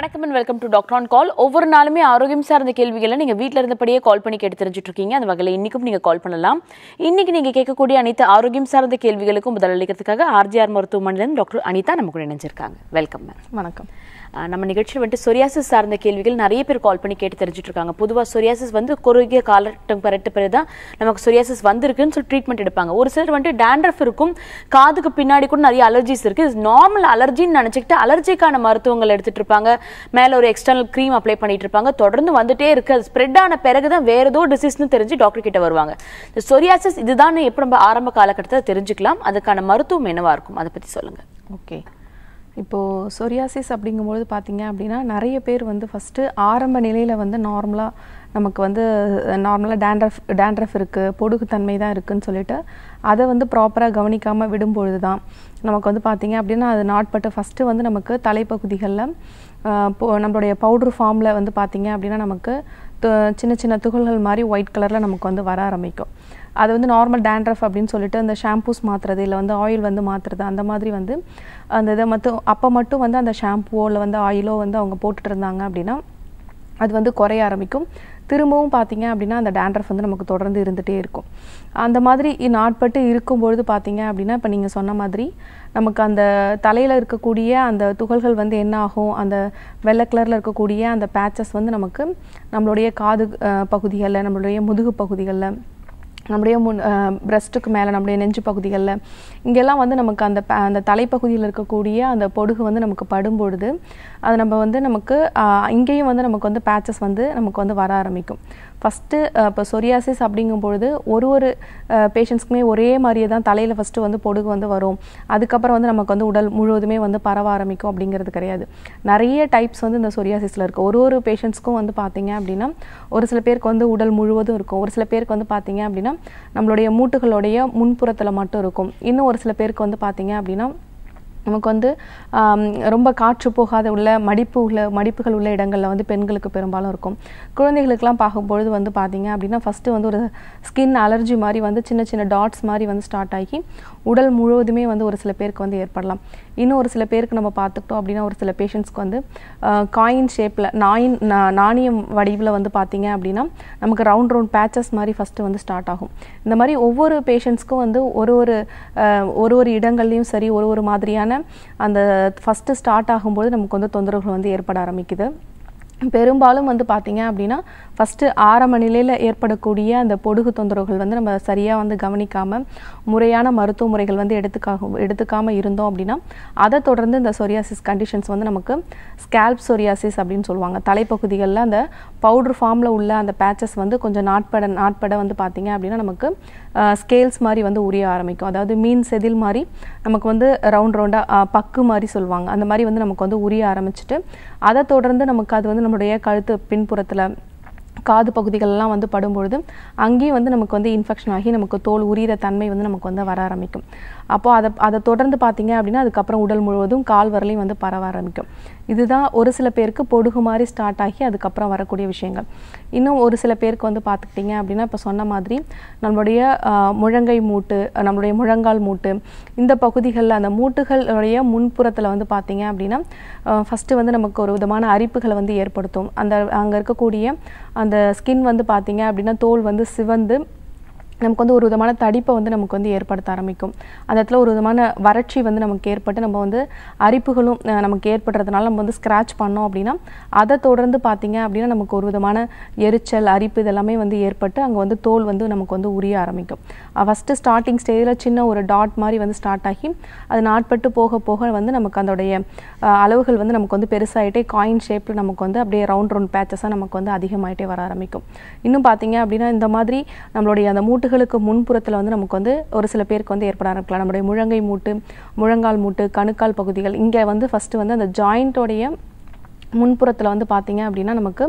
வணக்கம் and welcome to doctor on call ஒவ்வொரு நாளுமே ஆரோக்கியம் சார்ந்த கேள்விகளை நீங்க வீட்ல இருந்தபடியே கால் பண்ணி கேட்டு தெரிஞ்சுட்டு இருக்கீங்க அந்த வகையில் இன்னைக்கும் நீங்க கால் பண்ணலாம் இன்னைக்கு நீங்க கேட்கக்கூடிய அனைத்து ஆரோக்கியம் சார்ந்த கேள்விகளுக்கும் பதிலளிக்கிறதுக்காக ஆர்ஜிஆர் மருத்துவமனையிலிருந்து டாக்டர் அனிதா நம்ம கூட இணைஞ்சிருக்காங்க வெல்கம் மேம் வணக்கம் ஆஹ் நம்ம நிகழ்ச்சியில் வந்துட்டு சொரியாசிஸ் சார்ந்த கேள்விகள் நிறைய பேர் கால் பண்ணி கேட்டு தெரிஞ்சுட்டு இருக்காங்க பொதுவாக சொரியாசிஸ் வந்து குறுகிய காலட்டம் பிறட்டு பிறகு தான் நமக்கு சொரியாசிஸ் வந்திருக்குன்னு சொல்லி ட்ரீட்மெண்ட் எடுப்பாங்க ஒரு சிலர் வந்துட்டு டேண்ட்ரஃப் இருக்கும் காதுக்கு பின்னாடி கூட நிறைய அலர்ஜிஸ் இருக்கு இது நார்மல் அலர்ஜின்னு நினச்சிக்கிட்டு அலர்ஜிக்கான மருத்துவங்கள் எடுத்துட்டு இருப்பாங்க மேலே ஒரு எக்ஸ்டர்னல் க்ரீம் அப்ளை பண்ணிட்டு இருப்பாங்க தொடர்ந்து வந்துட்டே இருக்கு அது ஸ்ப்ரெட் ஆன பிறகு தான் வேற ஏதோ டிசீஸ்னு தெரிஞ்சு டாக்டர் கிட்ட வருவாங்க இந்த சொரியாசிஸ் இதுதான் எப்போ நம்ம ஆரம்ப காலகட்டத்தில் தெரிஞ்சுக்கலாம் அதுக்கான மருத்துவம் என்னவா இருக்கும் அதை பத்தி சொல்லுங்க ஓகே இப்போது சொரியாசிஸ் அப்படிங்கும்பொழுது பார்த்தீங்க அப்படின்னா நிறைய பேர் வந்து ஃபஸ்ட்டு ஆரம்ப நிலையில் வந்து நார்மலாக நமக்கு வந்து நார்மலாக டேண்ட்ரஃப் டேண்ட்ரஃப் இருக்குது பொடுகுத்தன்மை தான் இருக்குன்னு சொல்லிட்டு அதை வந்து ப்ராப்பராக கவனிக்காமல் விடும்பொழுது தான் நமக்கு வந்து பார்த்தீங்க அப்படின்னா அது நாட்பட்டு ஃபஸ்ட்டு வந்து நமக்கு தலைப்பகுதிகளில் இப்போ நம்மளுடைய பவுட்ரு ஃபார்மில் வந்து பார்த்தீங்க அப்படின்னா நமக்கு து- சின்ன சின்ன துகள்கள் மாதிரி ஒயிட் கலரில் நமக்கு வந்து வர ஆரம்பிக்கும் அது வந்து நார்மல் டேண்ட்ரஃப் அப்படின்னு சொல்லிட்டு அந்த ஷாம்பூஸ் மாற்றுறது இல்லை வந்து ஆயில் வந்து மாற்றுறது அந்த மாதிரி வந்து அந்த இதை மட்டும் அப்போ மட்டும் வந்து அந்த ஷாம்புவோ இல்லை வந்து ஆயிலோ வந்து அவங்க போட்டுட்டு இருந்தாங்க அப்படின்னா அது வந்து குறைய ஆரம்பிக்கும் திரும்பவும் பார்த்தீங்க அப்படின்னா அந்த டேண்ட்ரஃப் வந்து நமக்கு தொடர்ந்து இருந்துகிட்டே இருக்கும் அந்த மாதிரி இ- நாட்பட்டு இருக்கும்பொழுது பார்த்தீங்க அப்படின்னா இப்போ நீங்கள் சொன்ன மாதிரி நமக்கு அந்த தலையில் இருக்கக்கூடிய அந்த துகள்கள் வந்து என்ன ஆகும் அந்த வெள்ளை கலரில் இருக்கக்கூடிய அந்த பேச்சஸ் வந்து நமக்கு நம்மளுடைய காது பகுதிகளில் நம்மளுடைய முதுகு பகுதிகளில் நம்முடைய முன் பிரஸ்ட்டுக்கு மேலே நம்முடைய நெஞ்சு பகுதிகளில் இங்கெல்லாம் வந்து நமக்கு அந்த ப- அந்த தலைப்பகுதியில் இருக்கக்கூடிய அந்த பொடுகு வந்து நமக்கு படும்பொழுது அது நம்ம வந்து நமக்கு ஆஹ், இங்கேயும் வந்து நமக்கு வந்து பேச்சஸ் வந்து நமக்கு வந்து வர ஆரம்பிக்கும் ஃபஸ்ட்டு இப்போ சொரியாசிஸ் அப்படிங்கும் பொழுது ஒரு ஒரு பேஷண்ட்ஸ்க்குமே ஒரே மாதிரியே தான் தலையில் ஃபஸ்ட்டு வந்து பொடுகு வந்து வரும் அதுக்கப்புறம் வந்து நமக்கு வந்து உடல் முழுவதுமே வந்து பரவ ஆரம்பிக்கும் அப்படிங்கிறது கிடையாது நிறைய டைப்ஸ் வந்து இந்த சொரியாசிஸில் இருக்குது ஒரு ஒரு பேஷண்ட்ஸ்க்கும் வந்து பார்த்தீங்க அப்படின்னா ஒரு சில பேருக்கு வந்து உடல் முழுவதும் இருக்கும் ஒரு சில பேருக்கு வந்து பார்த்தீங்க அப்படின்னா நம்மளுடைய மூட்டுகளுடைய முன்புறத்தில் மட்டும் இருக்கும் இன்னும் ஒரு சில பேருக்கு வந்து பார்த்தீங்க அப்படின்னா நமக்கு வந்து ஆம், ரொம்ப காற்று போகாத உள்ள மடிப்பு உள்ள மடிப்புகள் உள்ள இடங்களில் வந்து பெண்களுக்கு பெரும்பாலும் இருக்கும் குழந்தைகளுக்கெல்லாம் பார்க்கும்பொழுது வந்து பார்த்தீங்க அப்படின்னா ஃபஸ்ட்டு வந்து ஒரு ஸ்கின் அலர்ஜி மாதிரி வந்து சின்ன சின்ன டாட்ஸ் மாதிரி வந்து ஸ்டார்ட் ஆகி உடல் முழுவதுமே வந்து ஒரு சில பேருக்கு வந்து ஏற்படலாம் இன்னும் ஒரு சில பேருக்கு நம்ம பார்த்துக்கிட்டோம் அப்படின்னா ஒரு சில பேஷண்ட்ஸ்க்கு வந்து காயின் ஷேப்பில் நாயின் நா- நாணயம் வடிவில் வந்து பார்த்தீங்க அப்படின்னா நமக்கு ரவுண்ட் ரவுண்ட் பேச்சஸ் மாதிரி ஃபஸ்ட்டு வந்து ஸ்டார்ட் ஆகும் இந்த மாதிரி ஒவ்வொரு பேஷண்ட்ஸ்க்கும் வந்து ஒரு ஒரு அஹ், ஒரு ஒரு இடங்கள்லையும் சரி ஒரு ஒரு மாதிரியான அந்த ஃபஸ்ட்டு ஸ்டார்ட் ஆகும்போது நமக்கு வந்து தொந்தரவுகள் வந்து ஏற்பட ஆரம்பிக்குது பெரும்பாலும் வந்து பார்த்தீங்க அப்படின்னா ஃபஸ்ட்டு ஆரம்ப நிலையில் ஏற்படக்கூடிய அந்த பொடுகு தொந்தரவுகள் வந்து நம்ம சரியாக வந்து கவனிக்காமல் முறையான மருத்துவ முறைகள் வந்து எடுத்துக்காக எடுத்துக்காமல் இருந்தோம் அப்படின்னா அதை தொடர்ந்து இந்த சொரியாசிஸ் கண்டிஷன்ஸ் வந்து நமக்கு ஸ்கேல்ப் சொரியாசிஸ் அப்படின்னு சொல்லுவாங்க தலைப்பகுதிகளில் அந்த பவுடர் ஃபார்மில் உள்ள அந்த பேச்சஸ் வந்து கொஞ்சம் நாட்பட நாட்பட வந்து பார்த்தீங்க அப்படின்னா நமக்கு ஸ்கேல்ஸ் மாதிரி வந்து உரிய ஆரம்பிக்கும் அதாவது மீன் செதில் மாதிரி நமக்கு வந்து ரவுண்ட் ரவுண்டாக பக்கு மாதிரி சொல்லுவாங்க அந்த மாதிரி வந்து நமக்கு வந்து உரிய ஆரம்பிச்சிட்டு அதை தொடர்ந்து நமக்கு அது வந்து நம்மளுடைய கழுத்து பின்புறத்தில் காது பகுதிகளெல்லாம் வந்து படும்பொழுது அங்கேயும் வந்து நமக்கு வந்து இன்ஃபெக்ஷன் ஆகி நமக்கு தோல் உரியிற தன்மை வந்து நமக்கு வந்து வர ஆரம்பிக்கும் அப்போது அதை அதை தொடர்ந்து பார்த்தீங்க அப்படின்னா அதுக்கப்புறம் உடல் முழுவதும் கால் வரலையும் வந்து பரவ ஆரம்பிக்கும் இதுதான் ஒரு சில பேருக்கு பொடுகு மாதிரி ஸ்டார்ட் ஆகி அதுக்கப்புறம் வரக்கூடிய விஷயங்கள் இன்னும் ஒரு சில பேருக்கு வந்து பார்த்துக்கிட்டிங்க அப்படின்னா இப்போ சொன்ன மாதிரி நம்மளுடைய ஆஹ், முழங்கை மூட்டு அஹ், நம்மளுடைய முழங்கால் மூட்டு இந்த பகுதிகளில் அந்த மூட்டுகளுடைய முன்புறத்தில் வந்து பார்த்தீங்க அப்படின்னா ஃபஸ்ட்டு வந்து நமக்கு ஒரு விதமான அரிப்புகளை வந்து ஏற்படுத்தும் அந்த அங்கே இருக்கக்கூடிய அந்த ஸ்கின் வந்து பார்த்தீங்க அப்படின்னா தோல் வந்து சிவந்து நமக்கு வந்து ஒரு விதமான தடிப்பை வந்து நமக்கு வந்து ஏற்படுத்த ஆரம்பிக்கும் அந்த இடத்துல ஒரு விதமான வறட்சி வந்து நமக்கு ஏற்பட்டு நம்ம வந்து அரிப்புகளும் அஹ், நமக்கு ஏற்படுறதுனால நம்ம வந்து ஸ்க்ராட்ச் பண்ணோம் அப்படின்னா அதை தொடர்ந்து பார்த்தீங்க அப்படின்னா நமக்கு ஒரு விதமான எரிச்சல் அரிப்பு இதெல்லாமே வந்து ஏற்பட்டு அங்கே வந்து தோல் வந்து நமக்கு வந்து உரிய ஆரம்பிக்கும் ஃபஸ்ட்டு ஸ்டார்டிங் ஸ்டேஜில் சின்ன ஒரு டாட் மாதிரி வந்து ஸ்டார்ட் ஆகி அது நாட்பட்டு போக போக வந்து நமக்கு அதோடைய அஹ், அளவுகள் வந்து நமக்கு வந்து பெருசாகிட்டே காயின் ஷேப்பில் நமக்கு வந்து அப்படியே ரவுண்ட் ரவுண்ட் பேச்சஸாக நமக்கு வந்து அதிகமாயிட்டே வர ஆரம்பிக்கும் இன்னும் பார்த்தீங்க அப்படின்னா இந்த மாதிரி நம்மளுடைய அந்த மூட்டுகளுக்கு முன்புறத்தில் வந்து நமக்கு வந்து ஒரு சில பேருக்கு வந்து ஏற்பட ஆரம்பிக்கலாம் நம்மளுடைய முழங்கை மூட்டு முழங்கால் மூட்டு கணுக்கால் பகுதிகள் இங்கே வந்து ஃபஸ்ட்டு வந்து அந்த ஜாயிண்ட்டோடைய முன்புறத்தில் வந்து பார்த்தீங்க அப்படின்னா நமக்கு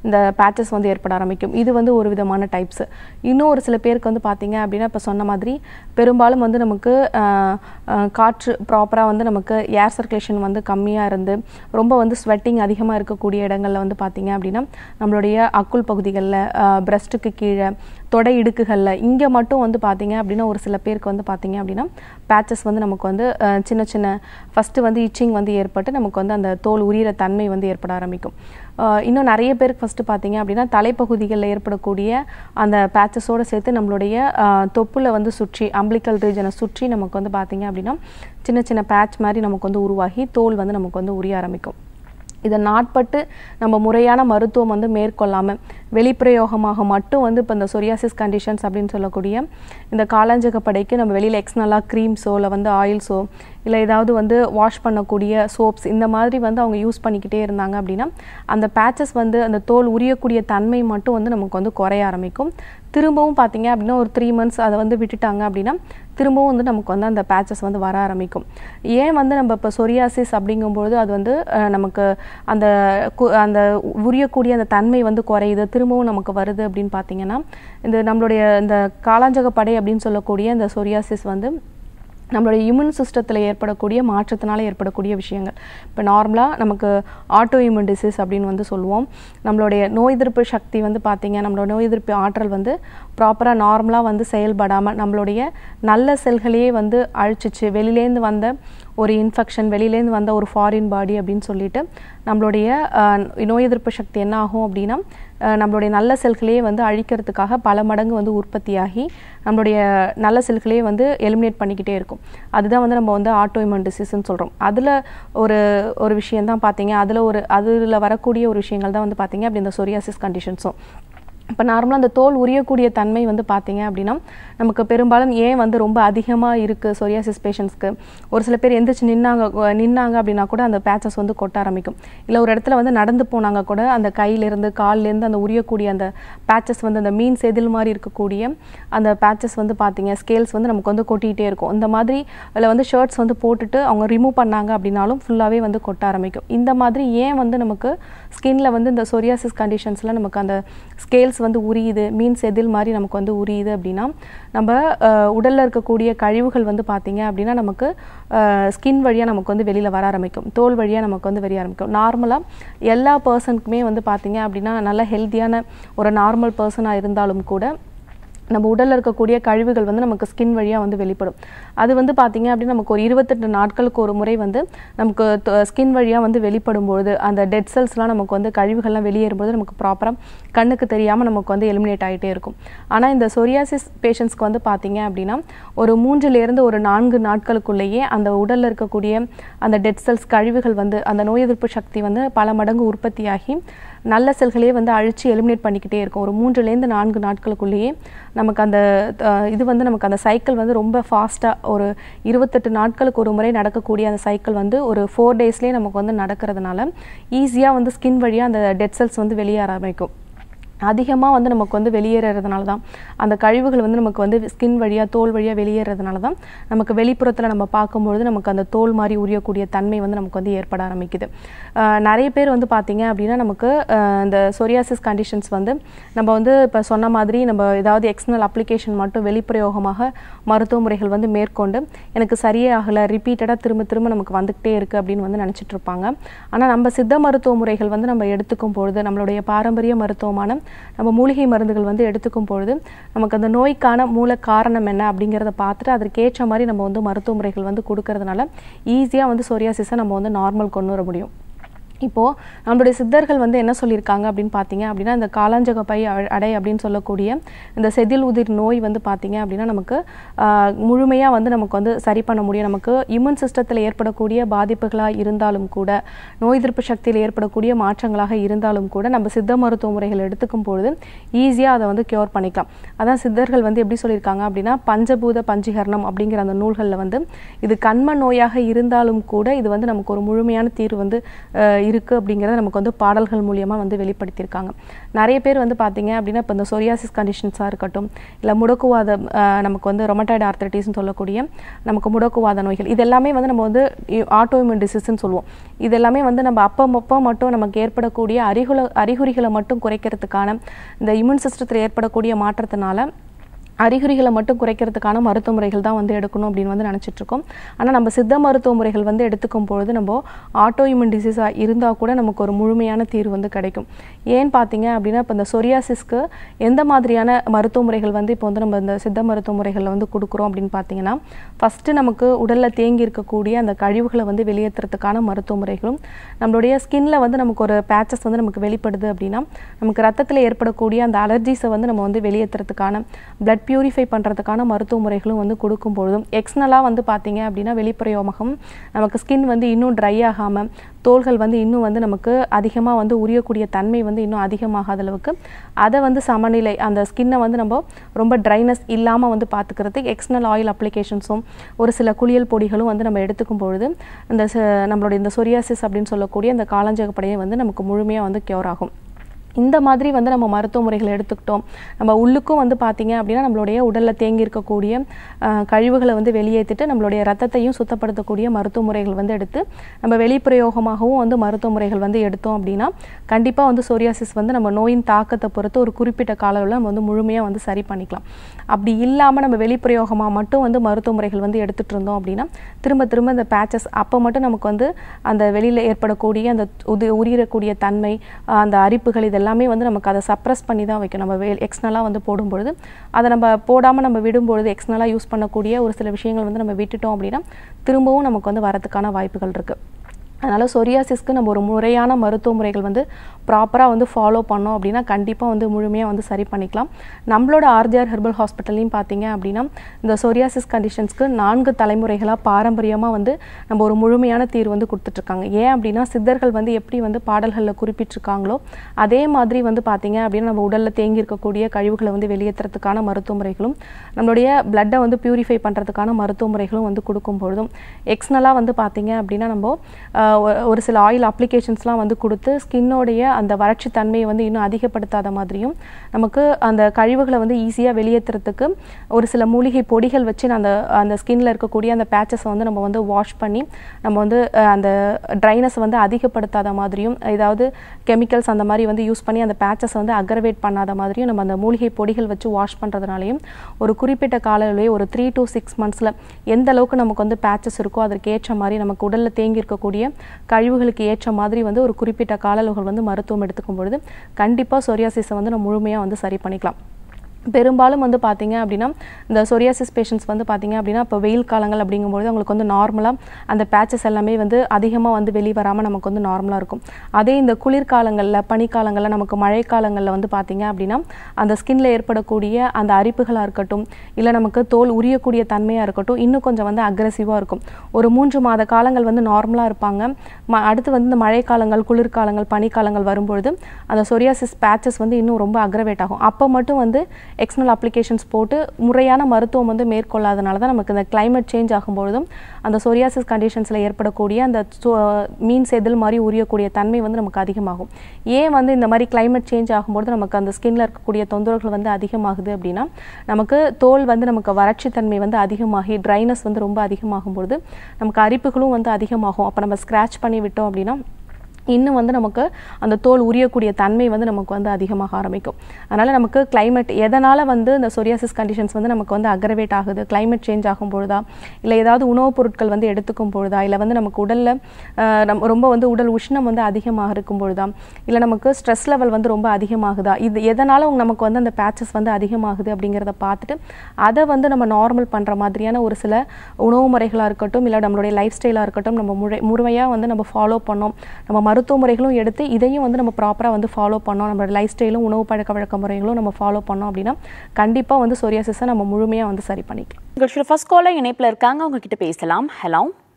இந்த பேச்சஸ் வந்து ஏற்பட ஆரம்பிக்கும் இது வந்து ஒரு விதமான டைப்ஸ் இன்னும் ஒரு சில பேருக்கு வந்து பார்த்தீங்க அப்படின்னா இப்போ சொன்ன மாதிரி பெரும்பாலும் வந்து நமக்கு ஆஹ், ஆஹ், காற்று ப்ராப்பராக வந்து நமக்கு ஏர் சர்க்குலேஷன் வந்து கம்மியாக இருந்து ரொம்ப வந்து ஸ்வெட்டிங் அதிகமாக இருக்கக்கூடிய இடங்கள்ல வந்து பார்த்தீங்க அப்படின்னா நம்மளுடைய அக்குள் பகுதிகளில் பிரஸ்ட்டுக்கு கீழே தொடை இடுக்குகளில் இங்கே மட்டும் வந்து பார்த்தீங்க அப்படின்னா ஒரு சில பேருக்கு வந்து பார்த்தீங்க அப்படின்னா பேச்சஸ் வந்து நமக்கு வந்து அஹ், சின்ன சின்ன ஃபஸ்ட்டு வந்து இச்சிங் வந்து ஏற்பட்டு நமக்கு வந்து அந்த தோல் உரியிற தன்மை வந்து ஏற்பட ஆரம்பிக்கும் அஹ், இன்னும் நிறைய பேருக்கு ஃபஸ்ட்டு பார்த்தீங்க அப்படின்னா தலைப்பகுதிகளில் ஏற்படக்கூடிய அந்த பேச்சஸோடு சேர்த்து நம்மளுடைய அஹ், தொப்புல வந்து சுற்றி அம்பிளிக்கல் ரீஜனை சுற்றி நமக்கு வந்து பார்த்தீங்க அப்படின்னா சின்ன சின்ன பேட்ச் மாதிரி நமக்கு வந்து உருவாகி தோல் வந்து நமக்கு வந்து உரிய ஆரம்பிக்கும் இதை நாட்பட்டு நம்ம முறையான மருத்துவம் வந்து மேற்கொள்ளாமல் வெளிப்பிரயோகமாக மட்டும் வந்து இப்போ இந்த சொரியாசிஸ் கண்டிஷன்ஸ் அப்படின்னு சொல்லக்கூடிய இந்த காலாஞ்சக படைக்கு நம்ம வெளியில் எக்ஸ்னலாக க்ரீம்ஸோ இல்லை வந்து ஆயில்ஸோ இல்லை ஏதாவது வந்து வாஷ் பண்ணக்கூடிய சோப்ஸ் இந்த மாதிரி வந்து அவங்க யூஸ் பண்ணிக்கிட்டே இருந்தாங்க அப்படின்னா அந்த பேச்சஸ் வந்து அந்த தோல் உரியக்கூடிய தன்மை மட்டும் வந்து நமக்கு வந்து குறைய ஆரம்பிக்கும் திரும்பவும் பார்த்தீங்க அப்படின்னா ஒரு த்ரீ மந்த்ஸ் அதை வந்து விட்டுட்டாங்க அப்படின்னா திரும்பவும் வந்து நமக்கு வந்து அந்த பேச்சஸ் வந்து வர ஆரம்பிக்கும் ஏன் வந்து நம்ம இப்போ சொரியாசிஸ் அப்படிங்கும்பொழுது அது வந்து அஹ், நமக்கு அந்த கு- அந்த உரியக்கூடிய அந்த தன்மை வந்து குறையுது திரும்பவும் நமக்கு வருது அப்படின்னு பார்த்தீங்கன்னா இந்த நம்மளுடைய இந்த காலாஞ்சக படை அப்படின்னு சொல்லக்கூடிய இந்த சொரியாசிஸ் வந்து நம்மளுடைய இம்யூன் சிஸ்டத்தில் ஏற்படக்கூடிய மாற்றத்தினால ஏற்படக்கூடிய விஷயங்கள் இப்போ நார்மலாக நமக்கு ஆட்டோ இம்யூன் டிசீஸ் அப்படின்னு வந்து சொல்லுவோம் நம்மளுடைய நோய் எதிர்ப்பு சக்தி வந்து பார்த்தீங்க நம்மளோட நோய் எதிர்ப்பு ஆற்றல் வந்து ப்ராப்பராக நார்மலாக வந்து செயல்படாமல் நம்மளுடைய நல்ல செல்களையே வந்து அழிச்சிச்சு வெளியிலேருந்து வந்த ஒரு இன்ஃபெக்ஷன் வெளியிலேருந்து வந்த ஒரு ஃபாரின் பாடி அப்படின்னு சொல்லிட்டு நம்மளுடைய அஹ், நோய் எதிர்ப்பு சக்தி என்ன ஆகும் அப்படின்னா அஹ், நம்மளுடைய நல்ல செல்களையே வந்து அழிக்கிறதுக்காக பல மடங்கு வந்து உற்பத்தியாகி நம்மளுடைய நல்ல செல்களையே வந்து எலிமினேட் பண்ணிக்கிட்டே இருக்கும் அதுதான் வந்து நம்ம வந்து ஆட்டோ இம்யூன் டிசீஸ்ன்னு சொல்கிறோம் அதில் ஒரு ஒரு விஷயம் தான் பார்த்தீங்க அதில் ஒரு அதில் வரக்கூடிய ஒரு விஷயங்கள் தான் வந்து பார்த்தீங்க அப்படி இந்த சொரியாசிஸ் கண்டிஷன்ஸும் இப்போ நார்மலாக அந்த தோல் உரியக்கூடிய தன்மை வந்து பார்த்தீங்க அப்படின்னா நமக்கு பெரும்பாலும் ஏன் வந்து ரொம்ப அதிகமாக இருக்குது சொரியாசிஸ் பேஷண்ட்ஸ்க்கு ஒரு சில பேர் எந்திரிச்சு நின்னாங்க அஹ் நின்னாங்க அப்படின்னா கூட அந்த பேச்சஸ் வந்து கொட்ட ஆரம்பிக்கும் இல்லை ஒரு இடத்துல வந்து நடந்து போனாங்க கூட அந்த கையிலேருந்து கால்லேருந்து அந்த உரியக்கூடிய அந்த பேச்சஸ் வந்து அந்த மீன் செதில் மாதிரி இருக்கக்கூடிய அந்த பேச்சஸ் வந்து பார்த்தீங்க ஸ்கேல்ஸ் வந்து நமக்கு வந்து கொட்டிகிட்டே இருக்கும் இந்த மாதிரி அதில் வந்து ஷர்ட்ஸ் வந்து போட்டுட்டு அவங்க ரிமூவ் பண்ணாங்க அப்படின்னாலும் ஃபுல்லாகவே வந்து கொட்ட ஆரம்பிக்கும் இந்த மாதிரி ஏன் வந்து நமக்கு ஸ்கின்ல வந்து இந்த சொரியாசிஸ் கண்டிஷன்ஸில் நமக்கு அந்த ஸ்கேல்ஸ் வந்து உரியுது மீன் செதில் மாதிரி நமக்கு வந்து உரியுது அப்படின்னா நம்ம அஹ், உடல்ல இருக்கக்கூடிய கழிவுகள் வந்து பார்த்தீங்க அப்படின்னா நமக்கு ஸ்கின் வழியாக நமக்கு வந்து வெளியில் வர ஆரம்பிக்கும் தோல் வழியாக நமக்கு வந்து வெளிய ஆரம்பிக்கும் நார்மலாக எல்லா பர்சனுக்குமே வந்து பார்த்தீங்க அப்படின்னா நல்ல ஹெல்த்தியான ஒரு நார்மல் பர்சனாக இருந்தாலும் கூட நம்ம உடல்ல இருக்கக்கூடிய கழிவுகள் வந்து நமக்கு ஸ்கின் வழியா வந்து வெளிப்படும் அது வந்து பாத்தீங்க அப்படின்னா நமக்கு ஒரு இருபத்தெட்டு நாட்களுக்கு ஒரு முறை வந்து நமக்கு ஸ்கின் வழியா வந்து வெளிப்படும் பொழுது அந்த டெட் செல்ஸ்லாம் நமக்கு வந்து கழிவுகள்லாம் வெளியேறும்போது நமக்கு ப்ராப்பரா கண்ணுக்கு தெரியாம நமக்கு வந்து எலிமினேட் ஆகிட்டே இருக்கும் ஆனா இந்த சொரியாசிஸ் பேஷண்ட்ஸ்க்கு வந்து பாத்தீங்க அப்படின்னா ஒரு மூன்றுல இருந்து ஒரு நான்கு நாட்களுக்குள்ளேயே அந்த உடல்ல இருக்கக்கூடிய அந்த டெட் செல்ஸ் கழிவுகள் வந்து அந்த நோய் எதிர்ப்பு சக்தி வந்து பல மடங்கு உற்பத்தியாகி நல்ல செல்களையே வந்து அழிச்சு எலிமினேட் பண்ணிக்கிட்டே இருக்கும் ஒரு மூன்றுலேருந்து நான்கு நாட்களுக்குள்ளேயே நமக்கு அந்த அஹ், இது வந்து நமக்கு அந்த சைக்கிள் வந்து ரொம்ப ஃபாஸ்ட்டாக ஒரு இருபத்தெட்டு நாட்களுக்கு ஒரு முறை நடக்கக்கூடிய அந்த சைக்கிள் வந்து ஒரு ஃபோர் டேஸ்லேயே நமக்கு வந்து நடக்கிறதுனால ஈஸியாக வந்து ஸ்கின் வழியாக அந்த டெட் செல்ஸ் வந்து வெளியேற ஆரம்பிக்கும் அதிகமாக வந்து நமக்கு வந்து வெளியேறதுனால தான் அந்த கழிவுகள் வந்து நமக்கு வந்து ஸ்கின் வழியாக தோல் வழியாக வெளியேறதுனால தான் நமக்கு வெளிப்புறத்தில் நம்ம பார்க்கும்பொழுது நமக்கு அந்த தோல் மாதிரி உரியக்கூடிய தன்மை வந்து நமக்கு வந்து ஏற்பட ஆரம்பிக்குது ஆஹ் நிறைய பேர் வந்து பார்த்தீங்க அப்படின்னா நமக்கு ஆஹ் இந்த சொரியாசிஸ் கண்டிஷன்ஸ் வந்து நம்ம வந்து இப்போ சொன்ன மாதிரி நம்ம ஏதாவது எக்ஸ்டர்னல் அப்ளிகேஷன் மட்டும் வெளிப்பிரயோகமாக மருத்துவ முறைகள் வந்து மேற்கொண்டு எனக்கு சரியே ஆகலை ரிப்பீட்டடாக திரும்ப திரும்ப நமக்கு வந்துக்கிட்டே இருக்குது அப்படின்னு வந்து நினச்சிட்டு இருப்பாங்க ஆனால் நம்ம சித்த மருத்துவ முறைகள் வந்து நம்ம எடுத்துக்கும் பொழுது நம்மளுடைய பாரம்பரிய மருத்துவமான நம்ம மூலிகை மருந்துகள் வந்து எடுத்துக்கும் பொழுது நமக்கு அந்த நோய்க்கான மூல காரணம் என்ன அப்படிங்கிறத பார்த்துட்டு அதற்கேற்ற மாதிரி நம்ம வந்து மருத்துவ முறைகள் வந்து கொடுக்கறதுனால ஈஸியாக வந்து சொரியாசிஸை நம்ம வந்து நார்மல் கொண்டு வர முடியும் இப்போ நம்மளுடைய சித்தர்கள் வந்து என்ன சொல்லியிருக்காங்க அப்படின்னு பார்த்தீங்க அப்படின்னா இந்த காலாஞ்சக பை அ- அடை அப்படின்னு சொல்லக்கூடிய இந்த செதில் உதிர் நோய் வந்து பார்த்தீங்க அப்படின்னா நமக்கு முழுமையாக வந்து நமக்கு வந்து சரி பண்ண முடியும் நமக்கு இம்யூன் சிஸ்டத்தில் ஏற்படக்கூடிய பாதிப்புகளாக இருந்தாலும் கூட நோய் எதிர்ப்பு சக்தியில் ஏற்படக்கூடிய மாற்றங்களாக இருந்தாலும் கூட நம்ம சித்த மருத்துவ முறைகள் எடுத்துக்கும் பொழுது ஈஸியாக அதை வந்து கியூர் பண்ணிக்கலாம் அதான் சித்தர்கள் வந்து எப்படி சொல்லியிருக்காங்க அப்படின்னா பஞ்சபூத பஞ்சீகரணம் அப்படிங்கிற அந்த நூல்களில் வந்து இது கண்ம நோயாக இருந்தாலும் கூட இது வந்து நமக்கு ஒரு முழுமையான தீர்வு வந்து அஹ், இருக்குது அப்படிங்கிறத நமக்கு வந்து பாடல்கள் மூலியமாக வந்து வெளிப்படுத்தியிருக்காங்க நிறைய பேர் வந்து பார்த்தீங்க அப்படின்னா இப்போ இந்த சொரியாசிஸ் கண்டிஷன்ஸாக இருக்கட்டும் இல்லை முடக்குவாத அஹ், நமக்கு வந்து ரொமட்டாய்டு ஆர்த்தரைட்டிஸ்னு சொல்லக்கூடிய நமக்கு முடக்குவாத நோய்கள் இது எல்லாமே வந்து நம்ம வந்து ஆட்டோஇம்யூன் டிசீஸ்ன்னு சொல்லுவோம் இது எல்லாமே வந்து நம்ம அப்போ அப்போ மட்டும் நமக்கு ஏற்படக்கூடிய அறிகுல அறிகுறிகளை மட்டும் குறைக்கிறதுக்கான இந்த இம்யூன் சிஸ்டத்தில் ஏற்படக்கூடிய மாற்றத்தினால அறிகுறிகளை மட்டும் குறைக்கிறதுக்கான மருத்துவ முறைகள் தான் வந்து எடுக்கணும் அப்படின்னு வந்து நினச்சிட்டு இருக்கோம் ஆனால் நம்ம சித்த மருத்துவ முறைகள் வந்து எடுத்துக்கும் பொழுது நம்ம ஆட்டோ இம்யூன் டிசீஸாக இருந்தால் கூட நமக்கு ஒரு முழுமையான தீர்வு வந்து கிடைக்கும் ஏன்னு பார்த்தீங்க அப்படின்னா இப்போ இந்த சொரியாசிஸ்க்கு எந்த மாதிரியான மருத்துவ முறைகள் வந்து இப்போ வந்து நம்ம இந்த சித்த மருத்துவ முறைகளில் வந்து கொடுக்குறோம் அப்படின்னு பார்த்தீங்கன்னா ஃபஸ்ட்டு நமக்கு உடலில் தேங்கி இருக்கக்கூடிய அந்த கழிவுகளை வந்து வெளியேற்றுறதுக்கான மருத்துவ முறைகளும் நம்மளுடைய ஸ்கின்ல வந்து நமக்கு ஒரு பேச்சஸ் வந்து நமக்கு வெளிப்படுது அப்படின்னா நமக்கு ரத்தத்தில் ஏற்படக்கூடிய அந்த அலர்ஜிஸை வந்து நம்ம வந்து வெளியேற்றுறதுக்கான பிளட் பியூரிஃபை பண்ணுறதுக்கான மருத்துவ முறைகளும் வந்து கொடுக்கும் பொழுதும் எக்ஸ்னலாக வந்து பார்த்தீங்க அப்படின்னா வெளிப்புறயோமகம் நமக்கு ஸ்கின் வந்து இன்னும் ட்ரை ஆகாமல் தோள்கள் வந்து இன்னும் வந்து நமக்கு அதிகமாக வந்து உரியக்கூடிய தன்மை வந்து இன்னும் அதிகமாகாத அளவுக்கு அதை வந்து சமநிலை அந்த ஸ்கின்னை வந்து நம்ம ரொம்ப ட்ரைனஸ் இல்லாமல் வந்து பார்த்துக்கிறதுக்கு எக்ஸ்னல் ஆயில் அப்ளிகேஷன்ஸும் ஒரு சில குளியல் பொடிகளும் வந்து நம்ம எடுத்துக்கும் பொழுது இந்த ச- நம்மளுடைய இந்த சொரியாசிஸ் அப்படின்னு சொல்லக்கூடிய இந்த காலஞ்சகப்படையை வந்து நமக்கு முழுமையாக வந்து க்யூர் ஆகும் இந்த மாதிரி வந்து நம்ம மருத்துவ முறைகளை எடுத்துக்கிட்டோம் நம்ம உள்ளுக்கும் வந்து பார்த்தீங்க அப்படின்னா நம்மளுடைய உடலில் தேங்கி இருக்கக்கூடிய அஹ், கழிவுகளை வந்து வெளியேற்றிட்டு நம்மளுடைய ரத்தத்தையும் சுத்தப்படுத்தக்கூடிய மருத்துவ முறைகள் வந்து எடுத்து நம்ம வெளிப்பிரயோகமாகவும் வந்து மருத்துவ முறைகள் வந்து எடுத்தோம் அப்படின்னா கண்டிப்பாக வந்து சோரியாசிஸ் வந்து நம்ம நோயின் தாக்கத்தை பொறுத்து ஒரு குறிப்பிட்ட கால அளவுல நம்ம வந்து முழுமையாக வந்து சரி பண்ணிக்கலாம் அப்படி இல்லாமல் நம்ம வெளிப்பிரயோகமாக மட்டும் வந்து மருத்துவ முறைகள் வந்து எடுத்துகிட்டு இருந்தோம் அப்படின்னா திரும்ப திரும்ப இந்த பேச்சஸ் அப்போ மட்டும் நமக்கு வந்து அந்த வெளியில் ஏற்படக்கூடிய அந்த உது உரியக்கூடிய தன்மை அஹ், அந்த அரிப்புகள் இதெல்லாமே வந்து நமக்கு அதை சப்ரஸ் பண்ணி தான் வைக்கும் நம்ம எக்ஸ்னலாக வந்து போடும்பொழுது அதை நம்ம போடாமல் நம்ம விடும்பொழுது எக்ஸ்னலாக யூஸ் பண்ணக்கூடிய ஒரு சில விஷயங்கள் வந்து நம்ம விட்டுட்டோம் அப்படின்னா திரும்பவும் நமக்கு வந்து வரதுக்கான வாய்ப்புகள் இருக்குது அதனால் சொரியாசிஸ்க்கு நம்ம ஒரு முறையான மருத்துவ முறைகள் வந்து ப்ராப்பராக வந்து ஃபாலோ பண்ணோம் அப்படின்னா கண்டிப்பாக வந்து முழுமையாக வந்து சரி பண்ணிக்கலாம் நம்மளோட ஆர்ஜிஆர் ஹெர்பல் ஹாஸ்பிட்டல்லையும் பார்த்தீங்க அப்படின்னா இந்த சொரியாசிஸ் கண்டிஷன்ஸ்க்கு நான்கு தலைமுறைகளாக பாரம்பரியமாக வந்து நம்ம ஒரு முழுமையான தீர்வு வந்து கொடுத்துட்ருக்காங்க ஏன் அப்படின்னா சித்தர்கள் வந்து எப்படி வந்து பாடல்களில் குறிப்பிட்டிருக்காங்களோ அதே மாதிரி வந்து பார்த்தீங்க அப்படின்னா நம்ம உடலில் தேங்கி இருக்கக்கூடிய கழிவுகளை வந்து வெளியேற்றுறதுக்கான மருத்துவ முறைகளும் நம்மளுடைய பிளட்டை வந்து பியூரிஃபை பண்ணுறதுக்கான மருத்துவ முறைகளும் வந்து கொடுக்கும் பொழுதும் எக்ஸ்னலாக வந்து பார்த்தீங்க அப்படின்னா நம்ம ஆஹ், ஒ- ஒரு சில ஆயில் அப்ளிகேஷன்ஸ்லாம் வந்து கொடுத்து ஸ்கின்னோடைய அந்த வறட்சி தன்மையை வந்து இன்னும் அதிகப்படுத்தாத மாதிரியும் நமக்கு அந்த கழிவுகளை வந்து ஈஸியாக வெளியேற்றுறதுக்கு ஒரு சில மூலிகை பொடிகள் வச்சு அந்த அந்த ஸ்கின்ல இருக்கக்கூடிய அந்த பேச்சஸை வந்து நம்ம வந்து வாஷ் பண்ணி நம்ம வந்து அஹ், அந்த ட்ரைனஸ் வந்து அதிகப்படுத்தாத மாதிரியும் ஏதாவது கெமிக்கல்ஸ் அந்த மாதிரி வந்து யூஸ் பண்ணி அந்த பேச்சஸை வந்து அக்ரவேட் பண்ணாத மாதிரியும் நம்ம அந்த மூலிகை பொடிகள் வச்சு வாஷ் பண்ணுறதுனாலையும் ஒரு குறிப்பிட்ட கால அளவிலே ஒரு த்ரீ to சிக்ஸ் மந்த்ஸில் எந்த அளவுக்கு நமக்கு வந்து பேச்சஸ் இருக்கோ அதற்கு ஏற்ற மாதிரி நமக்கு உடலில் தேங்கி இருக்கக்கூடிய கழிவுகளுக்கு ஏற்ற மாதிரி வந்து ஒரு குறிப்பிட்ட கால அளவுகள் வந்து மருத்துவம் எடுத்துக்கும் பொழுது கண்டிப்பாக சொரியாசிஸை வந்து நம்ம முழுமையாக வந்து சரி பண்ணிக்கலாம் பெரும்பாலும் வந்து பார்த்தீங்க அப்படின்னா இந்த சொரியாசிஸ் பேஷண்ட்ஸ் வந்து பார்த்தீங்க அப்படின்னா இப்போ வெயில் காலங்கள் அப்படிங்கும்போது அவங்களுக்கு வந்து நார்மலாக அந்த பேச்சஸ் எல்லாமே வந்து அதிகமாக வந்து வெளி வராமல் நமக்கு வந்து நார்மலாக இருக்கும் அதே இந்த குளிர்காலங்களில் பனிக்காலங்களில் நமக்கு மழைக்காலங்களில் வந்து பார்த்தீங்க அப்படின்னா அந்த ஸ்கின்ல ஏற்படக்கூடிய அந்த அரிப்புகளாக இருக்கட்டும் இல்லை நமக்கு தோல் உரியக்கூடிய தன்மையாக இருக்கட்டும் இன்னும் கொஞ்சம் வந்து அக்ரெசிவாக இருக்கும் ஒரு மூன்று மாத காலங்கள் வந்து நார்மலாக இருப்பாங்க ம அடுத்து வந்து இந்த மழைக்காலங்கள் குளிர்காலங்கள் பனிக்காலங்கள் வரும்பொழுது அந்த சொரியாசிஸ் பேச்சஸ் வந்து இன்னும் ரொம்ப அக்ரவேட் ஆகும் அப்போ மட்டும் வந்து எக்ஸ்டர்னல் அப்ளிகேஷன்ஸ் போட்டு முறையான மருத்துவம் வந்து மேற்கொள்ளாதனால தான் நமக்கு இந்த climate சேஞ்ச் ஆகும்பொழுதும் அந்த சொரியாசிஸ் கண்டிஷன்ஸில் ஏற்படக்கூடிய அந்த சு- மீன் செதில் மாதிரி உரியக்கூடிய தன்மை வந்து நமக்கு அதிகமாகும் ஏன் வந்து இந்த மாதிரி climate சேஞ்ச் ஆகும்பொழுது நமக்கு அந்த ஸ்கின்ல இருக்கக்கூடிய தொந்தரவுகள் வந்து அதிகமாகுது அப்படின்னா நமக்கு தோல் வந்து நமக்கு வறட்சி தன்மை வந்து அதிகமாகி ட்ரைனஸ் வந்து ரொம்ப அதிகமாகும் பொழுது நமக்கு அரிப்புகளும் வந்து அதிகமாகும் அப்போ நம்ம ஸ்க்ராட்ச் பண்ணி விட்டோம் அப்படின்னா இன்னும் வந்து நமக்கு அந்த தோல் உரியக்கூடிய தன்மை வந்து நமக்கு வந்து அதிகமாக ஆரம்பிக்கும் அதனால் நமக்கு climate எதனால் வந்து இந்த சொரியாசிஸ் கண்டிஷன்ஸ் வந்து நமக்கு வந்து அக்ரவேட் ஆகுது climate சேஞ்ச் ஆகும் பொழுதா இல்லை ஏதாவது உணவுப் பொருட்கள் வந்து எடுத்துக்கும் பொழுதா இல்லை வந்து நமக்கு உடலில் நம்ம ரொம்ப வந்து உடல் உஷ்ணம் வந்து அதிகமாக இருக்கும் பொழுதா இல்லை நமக்கு ஸ்ட்ரெஸ் லெவல் வந்து ரொம்ப அதிகமாகுதா இது எதனால் நமக்கு வந்து அந்த பேச்சஸ் வந்து அதிகமாகுது அப்படிங்கிறத பார்த்துட்டு அதை வந்து நம்ம நார்மல் பண்ணுற மாதிரியான ஒரு சில உணவு முறைகளாக இருக்கட்டும் இல்லை நம்மளுடைய லைஃப் ஸ்டைலாக இருக்கட்டும் நம்ம முறை முறையாக வந்து நம்ம ஃபாலோ பண்ணோம் நம்ம மருத்துவ முறைகளும் எடுத்து இதையும் வந்து நம்ம ப்ராப்பராக வந்து ஃபாலோ பண்ணோம் நம்மளோட லைஃப் ஸ்டைலும் உணவு பழக்க வழக்க முறைகளும் நம்ம ஃபாலோ பண்ணோம் அப்படின்னா கண்டிப்பாக வந்து சொரியாசிஸை நம்ம முழுமையாக வந்து சரி பண்ணிக்கலாம் உங்களோட ஃபர்ஸ்ட் காலர் இணைப்புல இருக்காங்க அவங்க கிட்ட பேசலாம் ஹலோ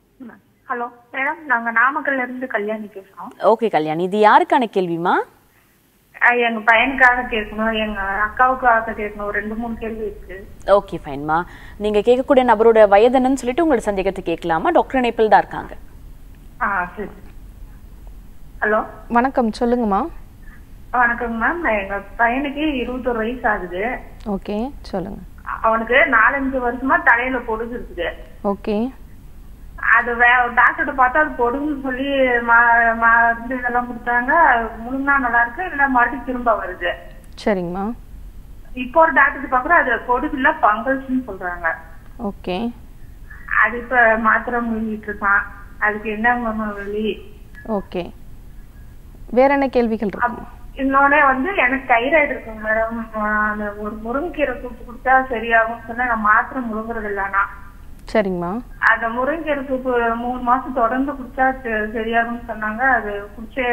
ஹலோ மேடம் நாங்க நாமக்கல்ல இருந்து கல்யாணி பேசுறோம் ஓகே கல்யாணி இது யாருக்கான கேள்விமா அஹ் எங்க பையனுக்காக கேட்கணும் எங்க அக்காவுக்காக கேட்கணும் ஒரு ரெண்டு மூணு கேள்வி இருக்கு ஓகே ஃபைன்மா நீங்க கேட்கக்கூடிய நபரோட வயது என்னன்னு சொல்லிட்டு உங்களோட சந்தேகத்தை கேட்கலாமா டாக்டர் இணைப்பில் தான் இருக்காங்க ஆ சரி ஹலோ வணக்கம் சொல்லுங்கம்மா வணக்கங்க மேம் எங்க பையனுக்கு இருபத்தொரு வயசு ஆகுது ஓகே சொல்லுங்க அவனுக்கு நாலஞ்சு வருஷமா தலையில பொடுகு இருக்குது ஓகே அது வே டாக்டர்கிட்ட பார்த்தா அது பொடுகுன்னு சொல்லி ம- மருந்து இதெல்லாம் கொடுத்தாங்க முழுங்கினா நல்லா இருக்கு இல்ல மறுபடியும் திரும்ப வருது சரிங்கம்மா இப்போ ஒரு டாக்டர் பாக்குறோம் அது பொடுகு இல்ல பங்கல்ஸ்னு சொல்றாங்க ஓகே அது இப்ப மாத்திரை முழுங்கிட்டு இருக்கான் அதுக்கு என்ன மேம் வழி ஓகே வேற என்ன கேள்விகள் இருக்கு அப்- இன்னொன்னு வந்து எனக்கு தைராய்டு இருக்குங்க மேடம் அந்த ஒரு முருங்கீரை சூப்பு குடிச்சா சரியாகும் சொன்னா நான் மாத்திரை முழுங்குறது இல்லைனா சரிங்கம்மா அந்த முருங்கீரை சூப்பு மூணு மாசம் தொடர்ந்து குடிச்சா ச- சரியாகும்னு சொன்னாங்க அது குடிச்சே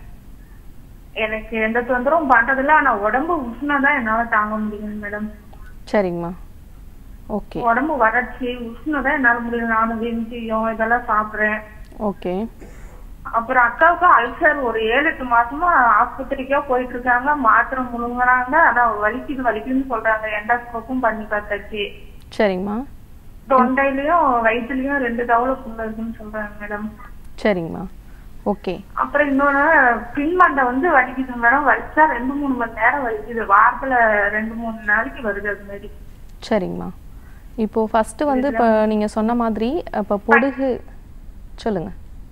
எனக்கு எந்த தொந்தரவும் பண்றதில்ல ஆனா உடம்பு உஷ்ணம் தான் என்னால தாங்க முடியும் மேடம் சரிங்கம்மா ஓகே உடம்பு வறட்சி உஷ்ணம் தான் என்னால முடியும் நானும் வெந்தயம் இதெல்லாம் சாப்பிடுறேன் ஓகே அப்புறம் அக்காவுக்கு அல்சர் ஒரு ஏழு எட்டு மாசமா ஆஸ்பத்திரிக்கா போயிட்டு இருக்காங்க மாத்திரை முழுங்குறாங்க ஆனா வலிக்குது வலிக்குதுன்னு சொல்றாங்க எண்டோஸ்கோப்பும் பண்ணி பார்த்தாச்சு சரிங்கம்மா தொண்டையிலயும் வயிற்றுலயும் ரெண்டு தவளை புண்ணு இருக்குன்னு சொல்றாங்க மேடம் சரிங்கம்மா ஓகே அப்புறம் இன்னொன்னு பின்மண்டை வந்து வலிக்குது மேடம் வலிச்சா ரெண்டு மூணு மணி நேரம் வலிக்குது வாரத்துல ரெண்டு மூணு நாளைக்கு வருது அது மாதிரி சரிங்கம்மா இப்போ ஃபர்ஸ்ட் வந்து இப்போ நீங்க சொன்ன மாதிரி இப்போ பொடுகு சொல்லுங்க